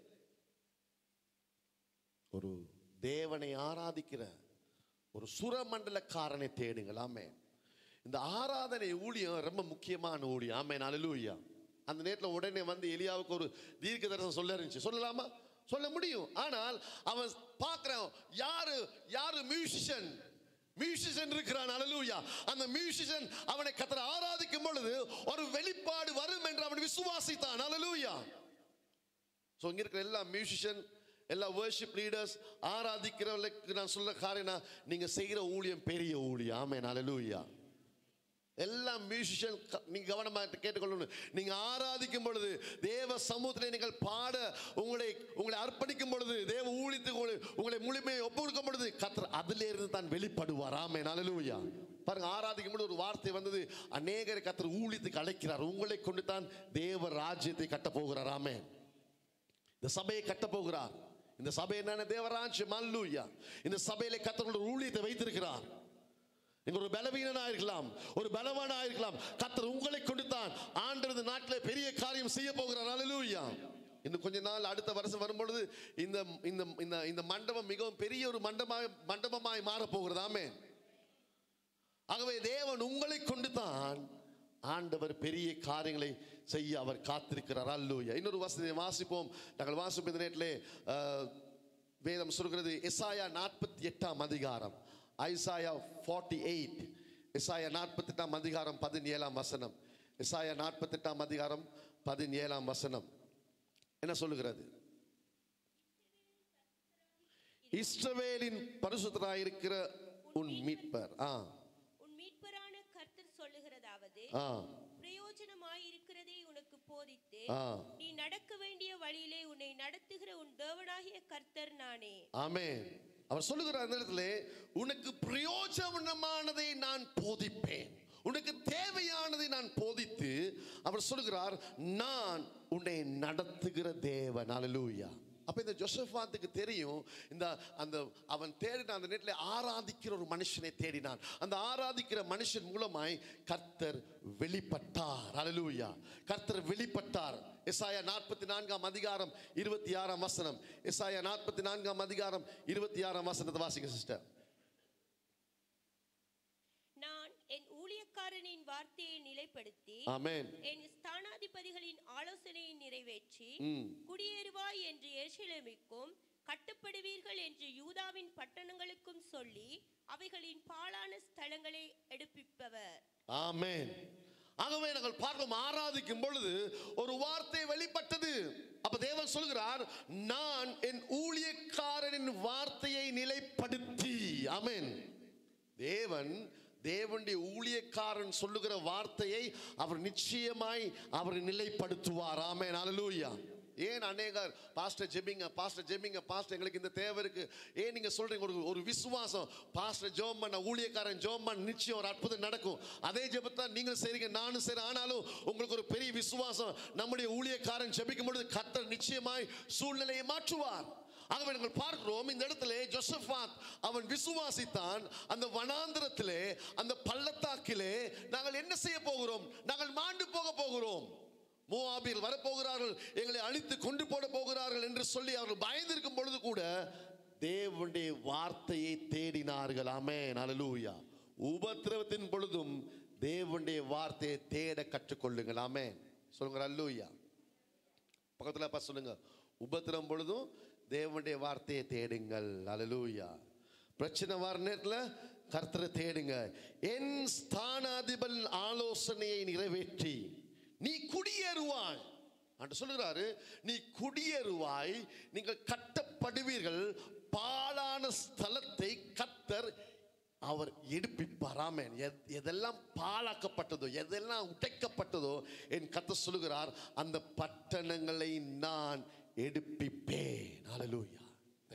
A: ஒரு தேவனை ஆராதிக்கிற ஒரு சுரமண்டலக்காரனை தேடுங்களாமே இந்த ஆராதனை ஊழியம் ரொம்ப முக்கியமான ஊழியம் ஆமே நல்லூயா அந்த நேரத்தில் உடனே வந்து எலியாவுக்கு ஒரு தீர்க்க தரிசனம் சொல்ல இருந்துச்சு சொல்லலாமா சொல்ல முடியும் ஆனால் அவன் பார்க்குறான் யாரு யாரு மியூசிஷியன் மியூசிஷியன் இருக்கிறான் அலலூயா அந்த மியூசிஷியன் அவனை கத்தர ஆராதிக்கும் பொழுது ஒரு வெளிப்பாடு வரும் என்று அவன் விசுவாசித்தான் அலலூயா ஸோ இங்கே இருக்கிற எல்லா மியூசிஷியன் எல்லா வேர்ஷிப் லீடர்ஸ் ஆராதிக்கிறவர்களுக்கு நான் சொல்ல காரணம் நீங்கள் செய்கிற ஊழியம் பெரிய ஊழியம் ஆமே நல்லூயா எல்லா மியூசிஷியன் நீங்க கவனமாக கேட்டுக்கொள்ளணும் நீங்க ஆராதிக்கும் பொழுது தேவ சமூகத்திலே நீங்கள் பாட உங்களை உங்களை அர்ப்பணிக்கும் பொழுது தேவ ஊழியத்துக்கு உங்களை உங்களை முழுமையை ஒப்பு கொடுக்கும் பொழுது கத்தர் அதிலே இருந்து தான் வெளிப்படுவார் ஆமே நல்லூயா பாருங்க ஆராதிக்கும் பொழுது ஒரு வார்த்தை வந்தது அநேகரை கத்தர் ஊழியத்துக்கு அழைக்கிறார் உங்களை கொண்டு தான் தேவ ராஜ்யத்தை கட்டப் போகிறார் ஆமே இந்த சபையை கட்டப் போகிறார் இந்த சபை என்னென்ன தேவராஜ்யம் அல்லூயா இந்த சபையில கத்தர் ஊழியத்தை வைத்திருக்கிறார் நீங்க ஒரு பலவீனனா இருக்கலாம் ஒரு பலவானா இருக்கலாம் கத்தர் உங்களை கொண்டு தான் ஆண்டது நாட்டில் பெரிய காரியம் செய்ய போகிறார் அல்லூயா இன்னும் கொஞ்ச நாள் அடுத்த வருஷம் வரும்பொழுது இந்த இந்த இந்த இந்த மண்டபம் மிகவும் பெரிய ஒரு மண்டபமாய் மண்டபமாய் மாறப் போகிறதாமே ஆகவே தேவன் உங்களை கொண்டு தான் ஆண்டவர் பெரிய காரியங்களை செய்ய அவர் காத்திருக்கிறார் அல்லூயா இன்னொரு வசதியை வாசிப்போம் நாங்கள் வாசிப்போம் இந்த நேரத்திலே அஹ், வேதம் சொல்கிறது எசாயா நாற்பத்தி எட்டாம் அதிகாரம் ஐசாயா ஃபார்ட்டி எயிட் எசாயா நாற்பத்தி எட்டாம் அதிகாரம் பதினேழாம் வசனம் எசாயா நாற்பத்தி எட்டாம் அதிகாரம் பதினேழாம் வசனம் என்ன சொல்லுகிறது இஸ்ரவேலின் பரிசுத்தராயிருக்கிற உன் மீட்பர் ஆ
C: உன் மீட்பரான கர்த்தர் சொல்லுகிறதாவது
A: ஆ
C: பிரயோஜனமாயிருக்கிறதை உனக்கு போதித்து
A: ஆ.
C: நீ நடக்க வேண்டிய வழியிலே உன்னை நடத்துகிற உன் தேவனாகிய கர்த்தர் நானே
A: ஆமென் அவர் சொல்லுகிறார் அந்த இடத்துல உனக்கு பிரயோஜனமானதை நான் போதிப்பேன் உனக்கு தேவையானதை நான் போதித்து அவர் சொல்லுகிறார் நான் உன்னை நடத்துகிற தேவன் அல்லேலூயா அப்ப இந்த ஜோசபாத்துக்கு தெரியும் இந்த அந்த அவன் தேடின அந்த நேரத்தில் ஆராதிக்கிற ஒரு மனுஷனை தேடினான் அந்த ஆராதிக்கிற மனுஷன் மூலமாய் கர்த்தர் வெளிப்பட்டார் அல்லேலூயா கர்த்தர் வெளிப்பட்டார் எசாயா நாற்பத்தி நான்காம் அதிகாரம் இருபத்தி ஆறாம் வசனம் எசாயா நாற்பத்தி நான்காம் அதிகாரம் இருபத்தி ஆறாம் வசனத்தை வாசிங்க சிஸ்டர்
C: நான் என் ஊழியக்காரனின் வார்த்தையை நிலைப்படுத்தி
A: ஆமென்
C: என் ஸ்தானாதிபதிகளின் ஆலோசனையை நிறைவேற்றி
A: ம்.
C: குடியேறுவாய் என்று எருசலேமுக்கும் கட்டுப்படுவீர்கள் என்று யூதாவின் பட்டணங்களுக்கும் சொல்லி அவைகளின் பாழான ஸ்தலங்களை எடுப்பிப்பவர்
A: ஆமென் ஆகவே நாங்கள் பார்க்கும் ஆராதிக்கும் பொழுது ஒரு வார்த்தை வெளிப்பட்டது அப்ப தேவன் சொல்கிறார் நான் என் ஊழியக்காரனின் வார்த்தையை நிலைப்படுத்தி ஆமென் தேவன் தேவனுடைய ஊழியக்காரன் சொல்லுகிற வார்த்தையை அவர் நிச்சயமாய் அவர் நிலைப்படுத்துவார் ஆமென் அல்லேலூயா ஏன் அநேகர் பாஸ்டர் ஜெபிங்க பாஸ்டர் ஜெபிங்க பாஸ்டர் எங்களுக்கு இந்த தேவை இருக்கு ஏன் நீங்க சொல்றீங்க ஒரு ஒரு விசுவாசம் பாஸ்டர் ஜோம் பண்ண ஊழியக்காரன் ஜோம் பண்ண நிச்சயம் ஒரு அற்புதம் நடக்கும் அதே ஜெபத்தை நீங்களும் செய்றீங்க நானும் சரி ஆனாலும் உங்களுக்கு ஒரு பெரிய விசுவாசம் நம்முடைய ஊழியக்காரன் ஜெபிக்கும் பொழுது கர்த்தர் நிச்சயமாய் சூழ்நிலையை மாற்றுவார் ஆகவே நாங்கள் பார்க்கிறோம் இந்த இடத்துல ஜோசபாத் அவன் விசுவாசித்தான் அந்த வனாந்திரத்திலே அந்த பள்ளத்தாக்கிலே நாங்கள் என்ன செய்ய போகிறோம் நாங்கள் மாண்டு போக போகிறோம் மூவாபில் வரப்போகிறார்கள் எங்களை அழித்து கொண்டு போட போகிறார்கள் என்று சொல்லி அவர்கள் பயந்திருக்கும் பொழுது கூட தேவனுடைய வார்த்தையை தேடினார்கள் ஆமென் அல்லேலூயா உபத்திரவத்தின் பொழுதும் தேவனுடைய வார்த்தையை தேட கற்றுக்கொள்ளுங்கள் ஆமென் சொல்லுங்க அல்லூயா பக்கத்தில் அப்பா சொல்லுங்க உபத்திரம் பொழுதும் தேவனுடைய வார்த்தையை தேடுங்கள் அல்லேலூயா பிரச்சனை வர நேரத்தில் கர்த்தரை தேடுங்க என் ஸ்தானாதிபல் ஆலோசனையை நிறைவேற்றி நீ குடியேறுவாய் அன்று சொல்லுகிறாரு நீ குடியேறுவாய் நீங்கள் கட்டப்படுவீர்கள் பாழான ஸ்தலத்தை கத்தர் அவர் எடுப்பிப்பார் ஆமென் எத்- எதெல்லாம் பாழாக்கப்பட்டதோ எதெல்லாம் உடைக்கப்பட்டதோ என் கத்த சொல்லுகிறார் அந்த பட்டணங்களை நான் எடுப்பிப்பேன் ஹalleluya இந்த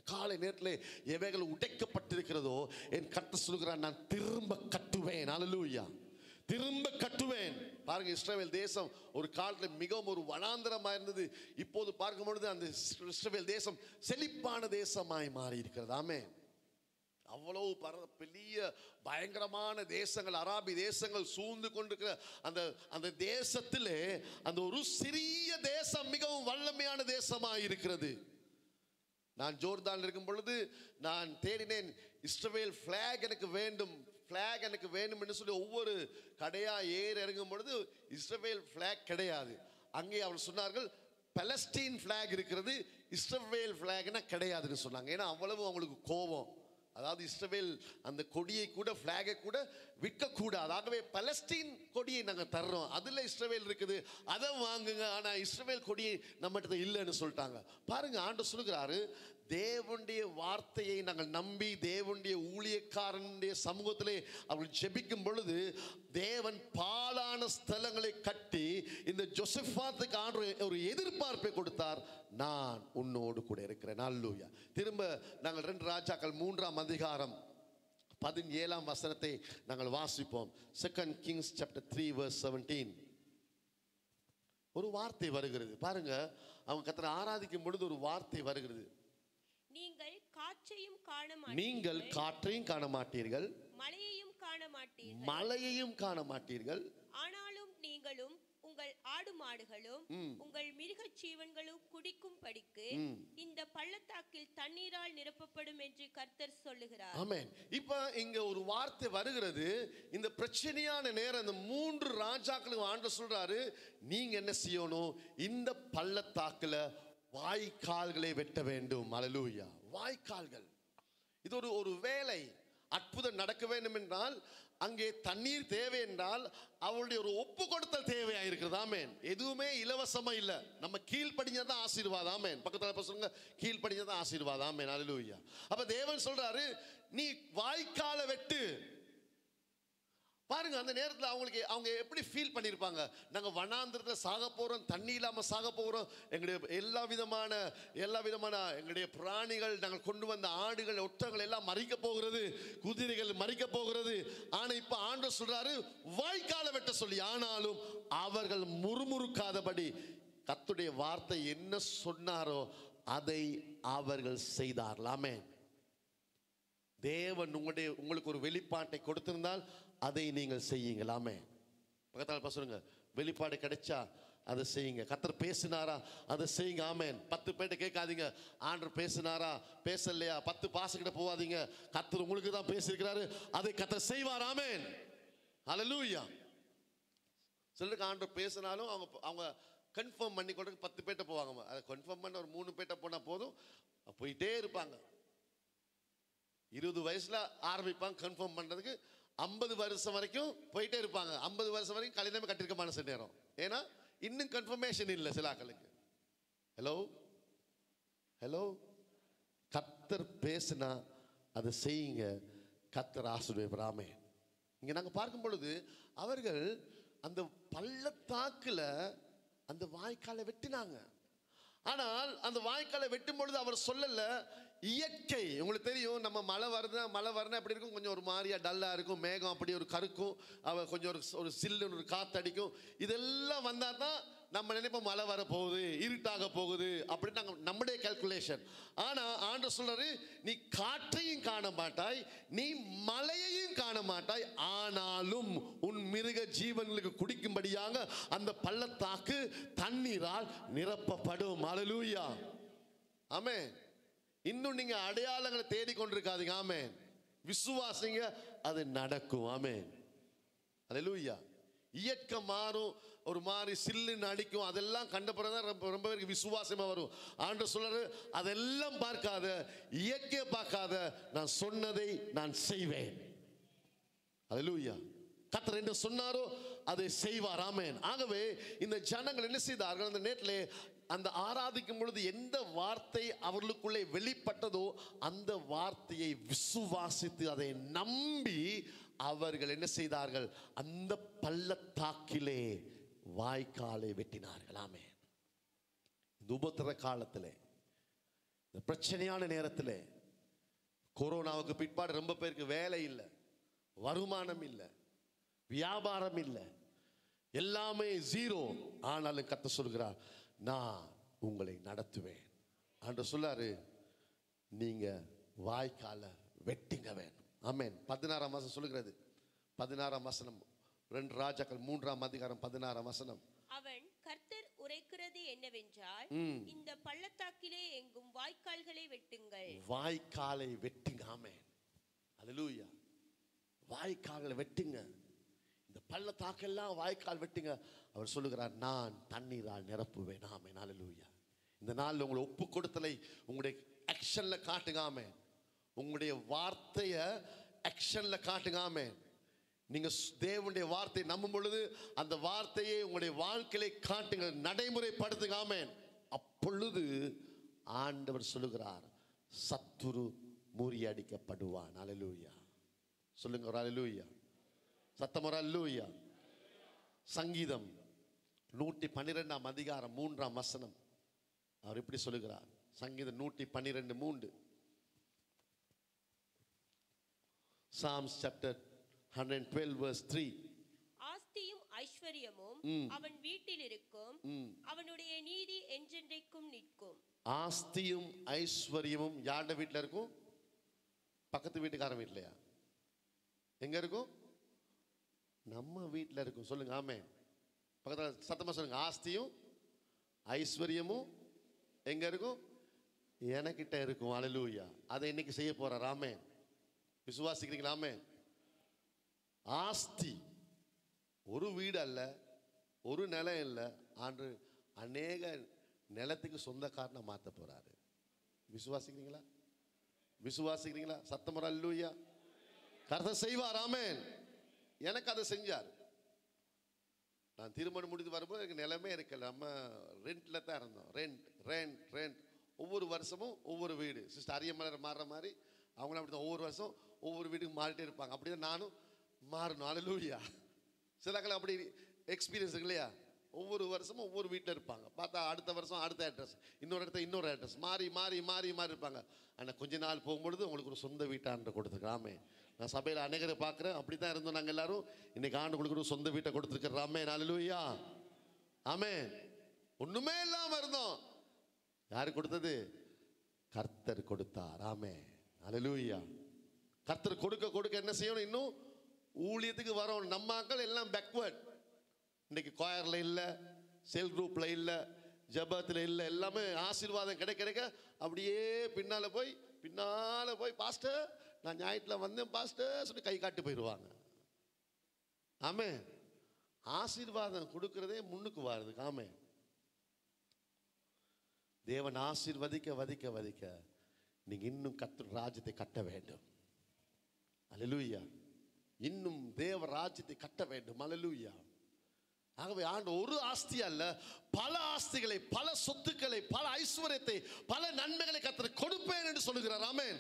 A: காலை நேரத்தில் எவைகள் உடைக்கப்பட்டிருக்கிறதோ என் கட்ட சொல்கிறான் நான் திரும்ப கட்டுவேன் அல்லூயா திரும்ப கட்டுவேன் பாருங்க இஸ்ரவேல் தேசம் ஒரு காலத்தில் மிகவும் ஒரு வனாந்தரமா இருந்தது இப்போது பார்க்கும் பொழுது அந்த இஸ்ரவேல் தேசம் செழிப்பான தேசமாய் மாறி இருக்கிறது ஆமே அவ்வளவு பர பெரிய பயங்கரமான தேசங்கள் அராபி தேசங்கள் சூழ்ந்து கொண்டிருக்கிற அந்த அந்த தேசத்திலே அந்த ஒரு சிறிய தேசம் மிகவும் வல்லமையான தேசமாக இருக்கிறது நான் ஜோர்தான் இருக்கும் பொழுது நான் தேடினேன் இஸ்ரவேல் ஃபிளாக் எனக்கு வேண்டும் ஃபிளாக் எனக்கு வேண்டும் என்று சொல்லி ஒவ்வொரு கடையா ஏறி இறங்கும் பொழுது இஸ்ரவேல் ஃபிளாக் கிடையாது அங்கே அவர் சொன்னார்கள் பலஸ்டீன் ஃபிளாக் இருக்கிறது இஸ்ரவேல் ஃபிளாக்னா கிடையாதுன்னு சொன்னாங்க ஏன்னா அவ்வளவு அவங்களுக்கு கோபம் அதாவது இஸ்ரவேல் அந்த கொடியை கூட ஃபிளாகை கூட விற்கக்கூடாது ஆகவே பலஸ்தீன் கொடியை நாங்கள் தர்றோம் அதில் இஸ்ரவேல் இருக்குது அதை வாங்குங்க ஆனால் இஸ்ரவேல் கொடியை நம்மகிட்ட இல்லைன்னு சொல்லிட்டாங்க பாருங்க ஆண்டு சொல்லுகிறாரு தேவனுடைய வார்த்தையை நாங்கள் நம்பி தேவனுடைய ஊழியக்காரனுடைய சமூகத்திலே அவர்கள் ஜெபிக்கும் பொழுது தேவன் பாலான ஸ்தலங்களை கட்டி இந்த ஜோசஃபாத்துக்கு ஆண்டு ஒரு எதிர்பார்ப்பை கொடுத்தார் நான் உன்னோடு கூட இருக்கிறேன் அல்லூயா திரும்ப நாங்கள் ரெண்டு ராஜாக்கள் மூன்றாம் அதிகாரம் பதினேழாம் வசனத்தை நாங்கள் வாசிப்போம் second Kings chapter three verse seventeen ஒரு வார்த்தை வருகிறது பாருங்க அவங்க கத்தரை ஆராதிக்கும் பொழுது ஒரு வார்த்தை வருகிறது
C: நீங்கள் காற்றையும் காண
A: நீங்கள்
C: மாட்டீர்கள்
A: காற்றையும் காண மாட்டீர்கள்
C: மழையையும் காண மாட்டீர்கள்
A: மலையையும் காண மாட்டீர்கள்
C: ஆனாலும் நீங்களும் உங்கள் ஆடு மாடுகளும் உங்கள் மிருகச் ஜீவன்களும் குடிக்கும் படிக்கு இந்த பள்ளத்தாக்கில் தண்ணீரால் நிரப்பப்படும் என்று கர்த்தர் சொல்லுகிறார்
A: ஆமென் இப்ப இங்க ஒரு வார்த்தை வருகிறது இந்த பிரச்சனையான நேரம் இந்த மூன்று ராஜாக்களும் ஆண்டு சொல்றாரு நீங்க என்ன செய்யணும் இந்த பள்ளத்தாக்குல வாய்க்கால்களை வெட்ட வேண்டும் அலலூயா வாய்க்கால்கள் இது ஒரு ஒரு வேலை அற்புதம் நடக்க வேண்டும் என்றால் அங்கே தண்ணீர் தேவை என்றால் அவளுடைய ஒரு ஒப்பு கொடுத்தல் தேவையா இருக்கிறது ஆமேன் எதுவுமே இலவசமா இல்ல நம்ம கீழ்ப்படிஞ்சதான் ஆசீர்வாதம் ஆமேன் பக்கத்துல பசங்க கீழ்ப்படிஞ்சதான் ஆசீர்வாதம் ஆமேன் அலலூயா அப்ப தேவன் சொல்றாரு நீ வாய்க்கால வெட்டு பாருங்க அந்த நேரத்தில் அவங்களுக்கு அவங்க எப்படி ஃபீல் பண்ணியிருப்பாங்க நாங்கள் வனாந்திரத்தில் சாக போகிறோம் தண்ணி இல்லாமல் சாக போகிறோம் எங்களுடைய எல்லா விதமான எல்லா விதமான எங்களுடைய பிராணிகள் நாங்கள் கொண்டு வந்த ஆடுகள் ஒட்டங்கள் எல்லாம் மறிக்க போகிறது குதிரைகள் மறிக்க போகிறது ஆனால் இப்போ ஆண்டவர் சொல்றாரு வாய்க்கால வெட்ட சொல்லி ஆனாலும் அவர்கள் முறுமுறுக்காதபடி கர்த்தருடைய வார்த்தை என்ன சொன்னாரோ அதை அவர்கள் செய்தார்களாமே தேவன் உங்களுடைய உங்களுக்கு ஒரு வெளிப்பாட்டை கொடுத்திருந்தால் அதை நீங்கள் செய்யுங்களாமே பக்கத்தால் பசங்க வெளிப்பாடு கிடைச்சா அதை செய்யுங்க கத்தர் பேசினாரா அதை செய்யுங்க ஆமேன் பத்து பேர்ட்ட கேட்காதீங்க ஆண்டர் பேசினாரா பேசலையா பத்து பாசுகிட்ட போகாதீங்க கத்தர் உங்களுக்கு தான் பேசியிருக்கிறாரு அதை கத்தர் செய்வார் ஆமேன் ஹalleluya சிலருக்கு ஆண்டர் பேசினாலும் அவங்க அவங்க கன்ஃபார்ம் பண்ணி கொண்டு பத்து பேர்ட்ட போவாங்க அதை கன்ஃபார்ம் பண்ண ஒரு மூணு பேர்ட்ட போனால் போதும் போயிட்டே இருப்பாங்க இருபது வயசுல ஆரம்பிப்பாங்க கன்ஃபார்ம் பண்றதுக்கு ஐம்பது வருஷம் வரைக்கும் போயிட்டே இருப்பாங்க ஐம்பது வருஷம் வரைக்கும் கல்யாணமே கட்டிருக்க மனசு நேரம் ஏன்னா இன்னும் கன்ஃபர்மேஷன் இல்லை சில ஆக்களுக்கு ஹலோ ஹலோ கத்தர் பேசுனா அதை செய்யுங்க கத்தர் ஆசிர்வராமே இங்க நாங்க பார்க்கும் பொழுது அவர்கள் அந்த பள்ளத்தாக்குல அந்த வாய்க்காலை வெட்டினாங்க ஆனால் அந்த வாய்க்காலை வெட்டும் பொழுது அவர் சொல்லல இயற்கை உங்களுக்கு தெரியும் நம்ம மழை வருதுன்னா மழை வருதுன்னா எப்படி இருக்கும் கொஞ்சம் ஒரு மாதிரியா டல்லா இருக்கும் மேகம் அப்படி ஒரு கருக்கும் அவ கொஞ்சம் ஒரு ஒரு சில்லுன்னு ஒரு காத்தடிக்கும் இதெல்லாம் வந்தால் தான் நம்ம நினைப்போம் மழை வர போகுது இருட்டாக போகுது அப்படின்னு நாங்கள் நம்முடைய கால்குலேஷன் ஆனால் ஆண்டு சொல்றாரு நீ காற்றையும் காண மாட்டாய் நீ மலையையும் காண மாட்டாய் ஆனாலும் உன் மிருக ஜீவன்களுக்கு குடிக்கும்படியாக அந்த பள்ளத்தாக்கு தண்ணீரால் நிரப்பப்படும் அலலூயா ஆமே இன்னும் நீங்க அடையாளங்களை தேடிக்கொண்டிருக்காதீங்க ஆமே விசுவாசிங்க அது நடக்கும் ஆமே அலலூயா இயற்கை மாறும் ஒரு மாதிரி சில்லுன்னு அடிக்கும் அதெல்லாம் கண்ட பிறகுதான் ரொம்ப ரொம்ப பேருக்கு விசுவாசமா வரும் ஆண்டு சொல்றாரு அதெல்லாம் பார்க்காத இயற்கையை பார்க்காத நான் சொன்னதை நான் செய்வேன் அல்லேலூயா கத்தர் என்ன சொன்னாரோ அதை செய்வார் ஆமென் ஆகவே இந்த ஜனங்கள் என்ன செய்தார்கள் அந்த நேரத்திலே அந்த ஆராதிக்கும் பொழுது எந்த வார்த்தை அவர்களுக்குள்ளே வெளிப்பட்டதோ அந்த வார்த்தையை விசுவாசித்து அதை நம்பி அவர்கள் என்ன செய்தார்கள் அந்த பள்ளத்தாக்கிலே வாய்க்காலை வெட்டினார்கள் ஆமென் இந்த உபத்திர காலத்திலே இந்த பிரச்சனையான நேரத்தில் கொரோனாவுக்கு பிற்பாடு ரொம்ப பேருக்கு வேலை இல்லை வருமானம் இல்லை வியாபாரம் இல்லை எல்லாமே ஜீரோ ஆனாலும் கத்த சொல்கிறார் நான் உங்களை நடத்துவேன் அன்று சொல்லாரு நீங்க வாய்க்கால வெட்டிங்க வேணும் ஆமென் பதினாறாம் மாசம் சொல்லுகிறது பதினாறாம் வசனம் ரெண்டு ராஜாக்கள் மூன்றாம் அதிகாரம் பதினாறாம் வசனம்
C: அவன் கர்த்தர் உரைக்கிறது என்னவென்றால்
A: ம்.
C: இந்த பள்ளத்தாக்கிலே எங்கும் வாய்க்கால்களை வெட்டுங்கள்
A: வாய்க்காலை வெட்டுங்க ஆமென் அல்லேலூயா வாய்க்கால்களை வெட்டுங்க இந்த பள்ளத்தாக்கெல்லாம் வாய்க்கால் வெட்டுங்க அவர் சொல்லுகிறார் நான் தண்ணீரால் நிரப்புவேன் ஆமென் அல்லேலூயா இந்த நாளில் உங்களை ஒப்பு கொடுத்தலை உங்களுடைய ஆக்ஷன்ல காட்டுங்க ஆமென் உங்களுடைய வார்த்தையை ஆக்ஷன்ல காட்டுங்க ஆமென் நீங்க ஸ்- தேவனுடைய வார்த்தையை நம்பும் பொழுது அந்த வார்த்தையை உங்களுடைய வாழ்க்கையிலே காட்டுங்க நடைமுறைப்படுத்துங்க ஆமென் அப்பொழுது ஆண்டவர் சொல்லுகிறார் சத்துரு முறியடிக்கப்படுவான் அல்லேலூயா சொல்லுங்க ஒரு அல்லேலூயா சத்தம் ஒரு அல்லேலூயா சங்கீதம் நூற்றி பன்னிரெண்டாம் அதிகாரம் மூன்றாம் வசனம் அவர் இப்படி சொல்லுகிறார் சங்கீதம் நூற்றி பன்னிரெண்டு மூன்று Psalms chapter 112 verse 3
C: ஆஸ்தியும் ஐஸ்வர்யமும் அவன் வீட்டில் இருக்கும் அவனுடைய நீதி என்றென்றைக்கும் நிற்கும்
A: ஆஸ்தியும் ஐஸ்வர்யமும் யார்ட வீட்டில் இருக்கும் பக்கத்து வீட்டுக்காரன் வீட்லையா எங்க இருக்கும் நம்ம வீட்டில் இருக்கும் சொல்லுங்க ஆமே பக்கத்தில் சத்தமா சொல்லுங்க ஆஸ்தியும் ஐஸ்வர்யமும் எங்க இருக்கும் எனக்கிட்ட இருக்கும் அலலூயா அதை இன்னைக்கு செய்ய போறார் ஆமே விசுவாசிக்கிறீங்களா ஆமே ஆஸ்தி ஒரு வீடு அல்ல ஒரு நிலம் இல்லை ஆண்டு அநேக நிலத்துக்கு சொந்தக்காரனை மாற்ற போறாரு விசுவாசிக்கிறீங்களா விசுவாசிக்கிறீங்களா சத்தமுறை அல்லூயா கர்த்தர் செய்வார் ஆமென் எனக்கு அதை செஞ்சார் நான் திருமணம் முடிந்து வரும்போது எனக்கு நிலமே இருக்கல நம்ம ரெண்ட்ல தான் இருந்தோம் ரெண்ட் ரெண்ட் ரெண்ட் ஒவ்வொரு வருஷமும் ஒவ்வொரு வீடு சிஸ்டர் அரியமலர் மாறுற மாதிரி அவங்களும் அப்படி தான் ஒவ்வொரு வருஷம் ஒவ்வொரு வீட்டுக்கு மாறிட்டே இருப்பாங்க அப்படி தான் நானும் மாறணும் அலலூயா சிலக்கள் அப்படி எக்ஸ்பீரியன்ஸ் இருக்கு இல்லையா ஒவ்வொரு வருஷமும் ஒவ்வொரு வீட்டில் இருப்பாங்க பார்த்தா அடுத்த வருஷம் அடுத்த அட்ரஸ் இன்னொரு இடத்த இன்னொரு அட்ரஸ் மாறி மாறி மாறி மாறி இருப்பாங்க ஆனால் கொஞ்ச நாள் போகும்பொழுது உங்களுக்கு ஒரு சொந்த வீட்டாண்டு கொடுத்துருக்கலாமே நான் சபையில் அநேகரை பார்க்குறேன் அப்படி தான் இருந்தோம் நாங்கள் எல்லாரும் இன்னைக்கு ஆண்டு கொடுக்குற ஒரு சொந்த வீட்டை கொடுத்துருக்குறாமே நாலுலூயா ஆமே ஒண்ணுமே இல்லாம இருந்தோம் யாரு கொடுத்தது கர்த்தர் கொடுத்தார் ஆமே அலலூயா கர்த்தர் கொடுக்க கொடுக்க என்ன செய்யணும் இன்னும் ஊழியத்துக்கு வரோம் நம்ம ஆட்கள் எல்லாம் பேக்வேர்ட் இன்னைக்கு கோயர்ல இல்ல செல் குரூப்ல இல்ல ஜபத்துல இல்ல எல்லாமே ஆசீர்வாதம் கிடைக்க கிடைக்க அப்படியே பின்னால போய் பின்னால போய் பாஸ்டர் நான் ஞாயிற்றுல வந்தேன் பாஸ்டர் சொல்லி கை காட்டி போயிடுவாங்க ஆமே ஆசீர்வாதம் கொடுக்கிறதே முன்னுக்கு வருது ஆமே தேவன் ஆசீர்வதிக்க வதிக்க வதிக்க நீங்க இன்னும் கத்து ராஜ்யத்தை கட்ட வேண்டும் அல்லேலூயா இன்னும் தேவ ராஜ்யத்தை கட்ட வேண்டும் அல்லேலூயா ஆகவே ஆண்டு ஒரு ஆஸ்தி அல்ல பல ஆஸ்திகளை பல சொத்துக்களை பல ஐஸ்வர்யத்தை பல நன்மைகளை கத்தர் கொடுப்பேன் என்று சொல்லுகிறார் ஆமென்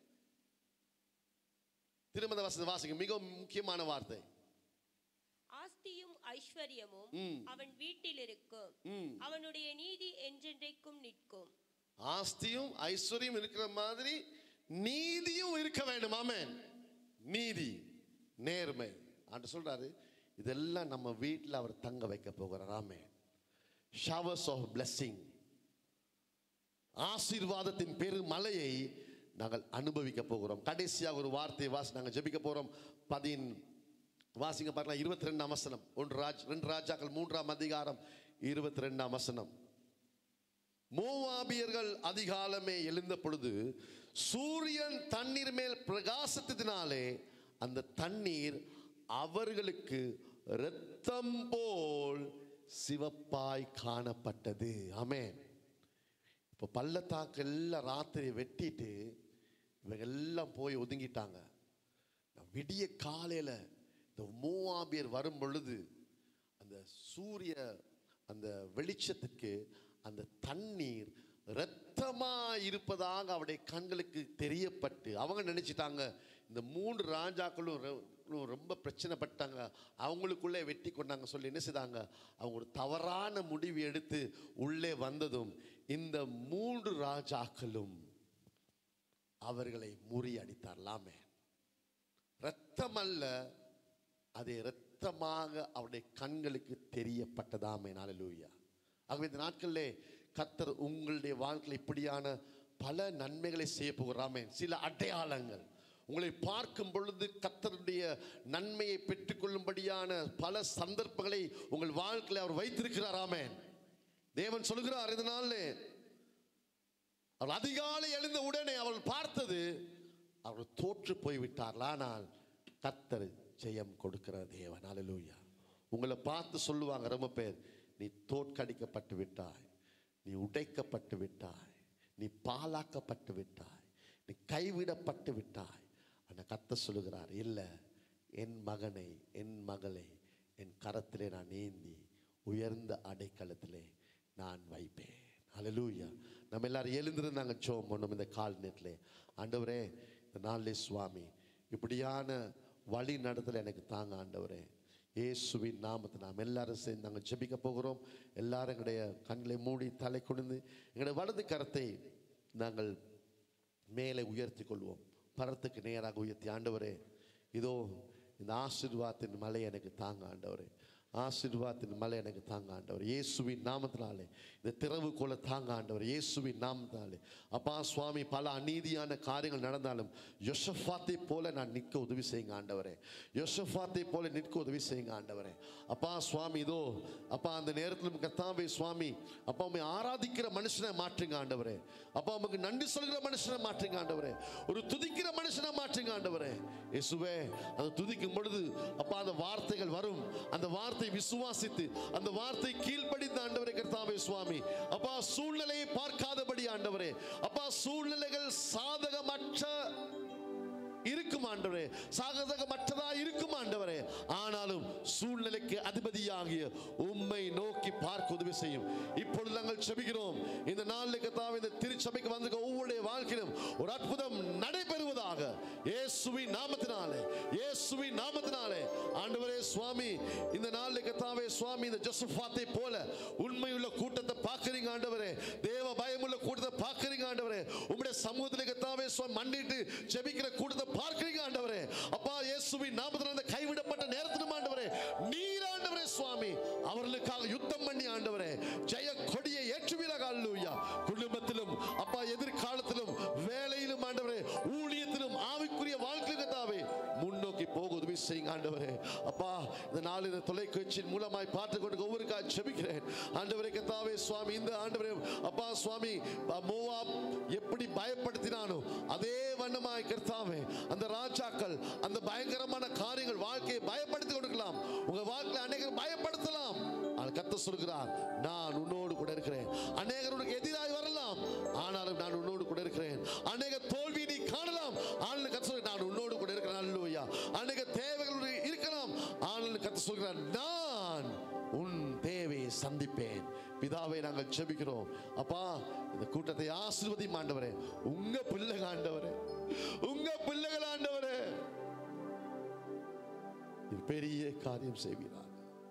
A: திருமத வசதி வாசிங்க மிகவும் முக்கியமான வார்த்தை
C: ஆஸ்தியும் ஐஸ்வர்யமும்
A: ம்.
C: அவன் வீட்டில் இருக்கும்
A: ம்.
C: அவனுடைய நீதி என்றென்றைக்கும் நிற்கும்
A: ஆஸ்தியும் ஐஸ்வர்யம் இருக்கிற மாதிரி நீதியும் இருக்க வேண்டும் ஆமென் நீதி நேர்மை ஆண்டு சொல்றாரு இதெல்லாம் நம்ம வீட்டில் அவர் தங்க வைக்க போகிறார் ஆமென் ஷவர்ஸ் ஆஃப் blessing ஆசீர்வாதத்தின் பெருமலையை நாங்கள் அனுபவிக்க போகிறோம் கடைசியாக ஒரு வார்த்தையை வாசி நாங்கள் ஜெபிக்க போகிறோம் பதின் வாசிங்க பார்க்கலாம் இருபத்தி ரெண்டாம் வசனம் ஒன்று ராஜ் ரெண்டு ராஜாக்கள் மூன்றாம் அதிகாரம் இருபத்தி ரெண்டாம் வசனம் மோவாபியர்கள் அதிகாலமே எழுந்த பொழுது சூரியன் தண்ணீர் மேல் பிரகாசத்தினாலே அந்த தண்ணீர் அவர்களுக்கு இரத்தம் போல் சிவப்பாய் காணப்பட்டது ஆமென் இப்போ பள்ளத்தாக்கு எல்லாம் ராத்திரி வெட்டிட்டு இவங்க எல்லாம் போய் ஒதுங்கிட்டாங்க விடிய காலையில் இந்த மூவாபியர் வரும் பொழுது அந்த சூரிய அந்த வெளிச்சத்துக்கு அந்த தண்ணீர் இரத்தமா இருப்பதாக அவருடைய கண்களுக்கு தெரியப்பட்டு அவங்க நினைச்சிட்டாங்க இந்த மூன்று ராஜாக்களும் ரொ- ரொம்ப பிரச்சனைப்பட்டாங்க அவங்களுக்குள்ளே வெட்டி கொண்டாங்க சொல்லி என்ன செய்தாங்க அவங்க ஒரு தவறான முடிவு எடுத்து உள்ளே வந்ததும் இந்த மூன்று ராஜாக்களும் அவர்களை முறியடித்தாரலாமே இரத்தம் அல்ல அது இரத்தமாக அவருடைய கண்களுக்கு தெரியப்பட்டதாமே நாளலூயா ஆகவே இந்த நாட்களிலே கத்தர் உங்களுடைய வாழ்க்கையில் இப்படியான பல நன்மைகளை செய்ய போகிறாமே சில அடையாளங்கள் உங்களை பார்க்கும் பொழுது கத்தருடைய நன்மையை பெற்றுக்கொள்ளும்படியான பல சந்தர்ப்பங்களை உங்கள் வாழ்க்கையில் அவர் வைத்திருக்கிறாராமே தேவன் சொல்லுகிறார் இந்த நாளிலே அவள் அதிகாலை எழுந்த உடனே அவள் பார்த்தது அவள் தோற்று போய்விட்டார்கள் ஆனால் கத்தர் ஜெயம் கொடுக்கிற தேவன் அல்லேலூயா உங்களை பார்த்து சொல்லுவாங்க ரொம்ப பேர் நீ தோற்கடிக்கப்பட்டு விட்டாய் நீ உடைக்கப்பட்டு விட்டாய் நீ பாலாக்கப்பட்டு விட்டாய் நீ கைவிடப்பட்டு விட்டாய் ஆனால் கத்த சொல்லுகிறார் இல்லை என் மகனை என் மகளை என் கரத்திலே நான் ஏந்தி உயர்ந்த அடைக்கலத்திலே நான் வைப்பேன் ஹalleluya நம்ம எல்லாரும் எழுந்திருந்து நாங்கள் ஜோம் பண்ணோம் இந்த கால் நேரத்தில் ஆண்டவரே இந்த நாளிலே சுவாமி இப்படியான வழி நடத்தல எனக்கு தாங்க ஆண்டவரே இயேசுவின் நாமத்தை நாம் எல்லாரும் சேர்ந்து நாங்கள் ஜெபிக்க போகிறோம் எல்லாரும் எங்களுடைய கண்களை மூடி தலை குனிந்து எங்களுடைய வலது கரத்தை நாங்கள் மேலே உயர்த்தி கொள்வோம் பரத்துக்கு நேராக உயர்த்தி ஆண்டவரே இதோ இந்த ஆசீர்வாதத்தின் மலை எனக்கு தாங்க ஆண்டவரே ஆசீர்வாதத்தின் மலை எனக்கு தாங்க ஆண்டவர் இயேசுவின் நாமத்தினாலே இந்த திறவு கொள்ள தாங்க ஆண்டவர் இயேசுவின் நாமத்தினாலே அப்பா சுவாமி பல அநீதியான காரியங்கள் நடந்தாலும் யோசஃபாத்தை போல நான் நிற்க உதவி செய்யுங்க ஆண்டவரே யோசஃபாத்தை போல நிற்க உதவி செய்யுங்க ஆண்டவரே அப்பா சுவாமி இதோ அப்பா அந்த நேரத்திலும் கத்தாவே சுவாமி அப்பா உண்மை ஆராதிக்கிற மனுஷனை மாற்றுங்க ஆண்டவரே அப்பா உமக்கு நன்றி சொல்கிற மனுஷனை மாற்றுங்க ஆண்டவரே ஒரு துதிக்கிற மனுஷனை மாற்றுங்க ஆண்டவரே இயேசுவே அந்த துதிக்கும் பொழுது அப்பா அந்த வார்த்தைகள் வரும் அந்த வார்த்தை விசுவாசித்து அந்த வார்த்தை கீழ்ப்படிந்த ஆண்டவரே கர்த்தாவே சுவாமி அப்பா சூழ்நிலையை பார்க்காதபடி ஆண்டவரே அப்பா சூழ்நிலைகள் சாதகமற்ற இருக்கும் ஆண்டவரே சாகசகமற்றதா இருக்கும் ஆண்டவரே ஆனாலும் சூழ்நிலைக்கு அதிபதியாகிய உம்மை நோக்கி பார்க்க உதவி செய்யும் இப்பொழுது நாங்கள் செபிக்கிறோம் இந்த நாளில் கத்தாவே இந்த திருச்சபைக்கு வந்திருக்க ஒவ்வொருடைய வாழ்க்கையிலும் ஒரு அற்புதம் நடைபெறுவதாக இயேசுவின் நாமத்தினாலே இயேசுவின் நாமத்தினாலே ஆண்டவரே சுவாமி இந்த நாளில் கத்தாவே சுவாமி இந்த ஜோசஃபாத்தை போல உண்மையுள்ள கூட்டத்தை பார்க்கறீங்க ஆண்டவரே தேவ பயமுள்ள கூட்டத்தை பார்க்கறீங்க ஆண்டவரே உம்முடைய சமூகத்தில் கத்தாவே சுவாமி மண்டிட்டு ஜெபிக்கிற கூட்டத்தை பார்க்கறீங்க ஆண்டவரே அப்பா இயேசுவின் நாமத்தில் அந்த கைவிடப்பட்ட நேரத்திலும் ஆண்டவரே நீர் ஆண்டவரே சுவாமி அவர்களுக்காக யுத்தம் பண்ணி ஆண்டவரே ஜெய கொடியை ஏற்றுவீராக அல்லூயா குடும்பத்திலும் அப்பா எதிர்காலத்திலும் வேலையிலும் ஆண்டவரே ஊழியத்திலும் ஆவிக்குரிய வாழ்க்கை கத்தாவே முன்னோக்கி போக உதவி செய்யுங்க ஆண்டவரே அப்பா இந்த நாள் இந்த தொலைக்காட்சியின் மூலமாய் பார்த்து கொண்டு ஒவ்வொரு காட்சி ஜெபிக்கிறேன் ஆண்டவரே கத்தாவே சுவாமி இந்த ஆண்டவரே அப்பா சுவாமி மோவாப் எப்படி பயப்படுத்தினானோ அதே வண்ணமாய் கர்த்தாவே அந்த ராஜாக்கள் அந்த பயங்கரமான காரியங்கள் வாழ்க்கையை பயப்படுத்தி கொடுக்கலாம் உங்க வாழ்க்கையை அநேகர் பயப்படுத்தலாம் ஆனால் கத்த சொல்கிறார் நான் உன்னோடு கூட இருக்கிறேன் அநேகர் உனக்கு எதிராக வரலாம் ஆனாலும் நான் உன்னோடு கூட இருக்கிறேன் அநேக தோல்வி நீ காணலாம் ஆனால் கத்த சொல்கிறார் நான் உன்னோடு கூட இருக்கிறேன் அல்லூயா அநேக தேவைகள் உனக்கு இருக்கலாம் ஆனால் கத்த சொல்கிறார் நான் உன் தேவையை சந்திப்பேன் பிதாவை நாங்கள் ஜெபிக்கிறோம் அப்பா இந்த கூட்டத்தை ஆசீர்வதியும் ஆண்டவரே உங்க பிள்ளைகள் ஆண்டவரே உங்க பிள்ளைகள் ஆண்டவரே இது பெரிய காரியம் செய்வீராக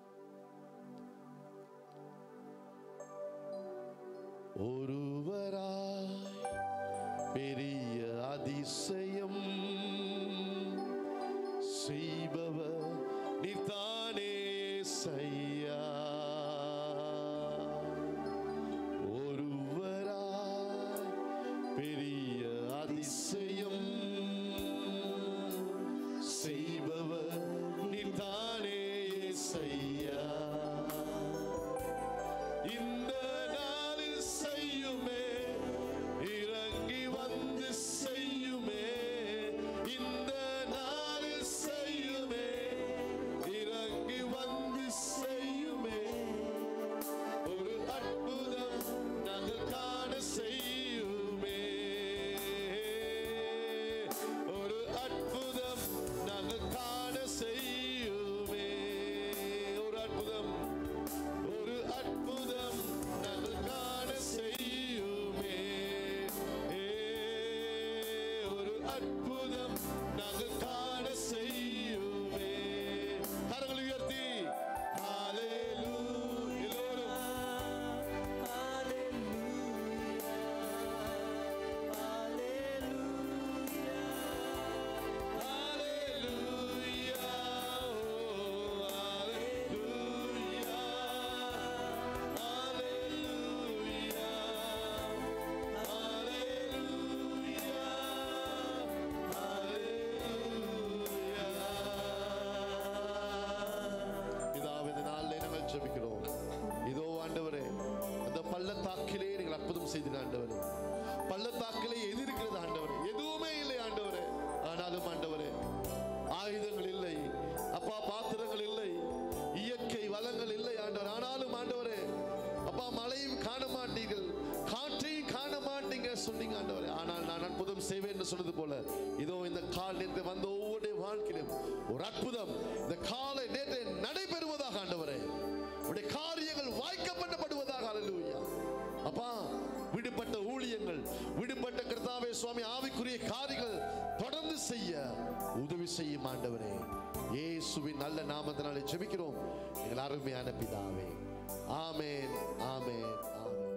A: ஒருவராய் பெரிய அதிசயம் செய்பவர் நீதானே செய்யா ஒருவராய் பெரிய அதிசயம் செய்பவர் நீதானே செய்யா இந்த நாளில் செய்யுமே இறங்கி வந்து செய்யுமே இந்த நாளில் செய்யுமே இறங்கி வந்து செய்யுமே ஒரு அற்புதம் நாங்கள் காண செய்யுமே ஒரு அற்புதம் நாங்கள் காண செய்யுமே ஒரு அற்புதம் ஒரு அற்புதம் நாங்கள் காண செய்யுமே ஏ, ஒரு அற்புதம் நாங்கள் காண செய்யுமே கரங்களை உயர்த்தி ஹalleluya எல்லோரும் சொன்னது போல இதோ இந்த கால் நேற்று வந்த ஒவ்வொரு வாழ்க்கையிலும் ஒரு அற்புதம் இந்த காலை நேற்று நடைபெறுவதாக ஆண்டவரே உடைய காரியங்கள் வாய்க்கப்படப்படுவதாக அல்லேலூயா அப்பா விடுபட்ட ஊழியங்கள் விடுபட்ட கர்த்தாவே சுவாமி ஆவிக்குரிய காரியங்கள் தொடர்ந்து செய்ய உதவி செய்யும் ஆண்டவரே இயேசுவின் நல்ல நாமத்தினாலே ஜெபிக்கிறோம் எங்கள் அருமையான பிதாவே ஆமென் ஆமென் ஆமென்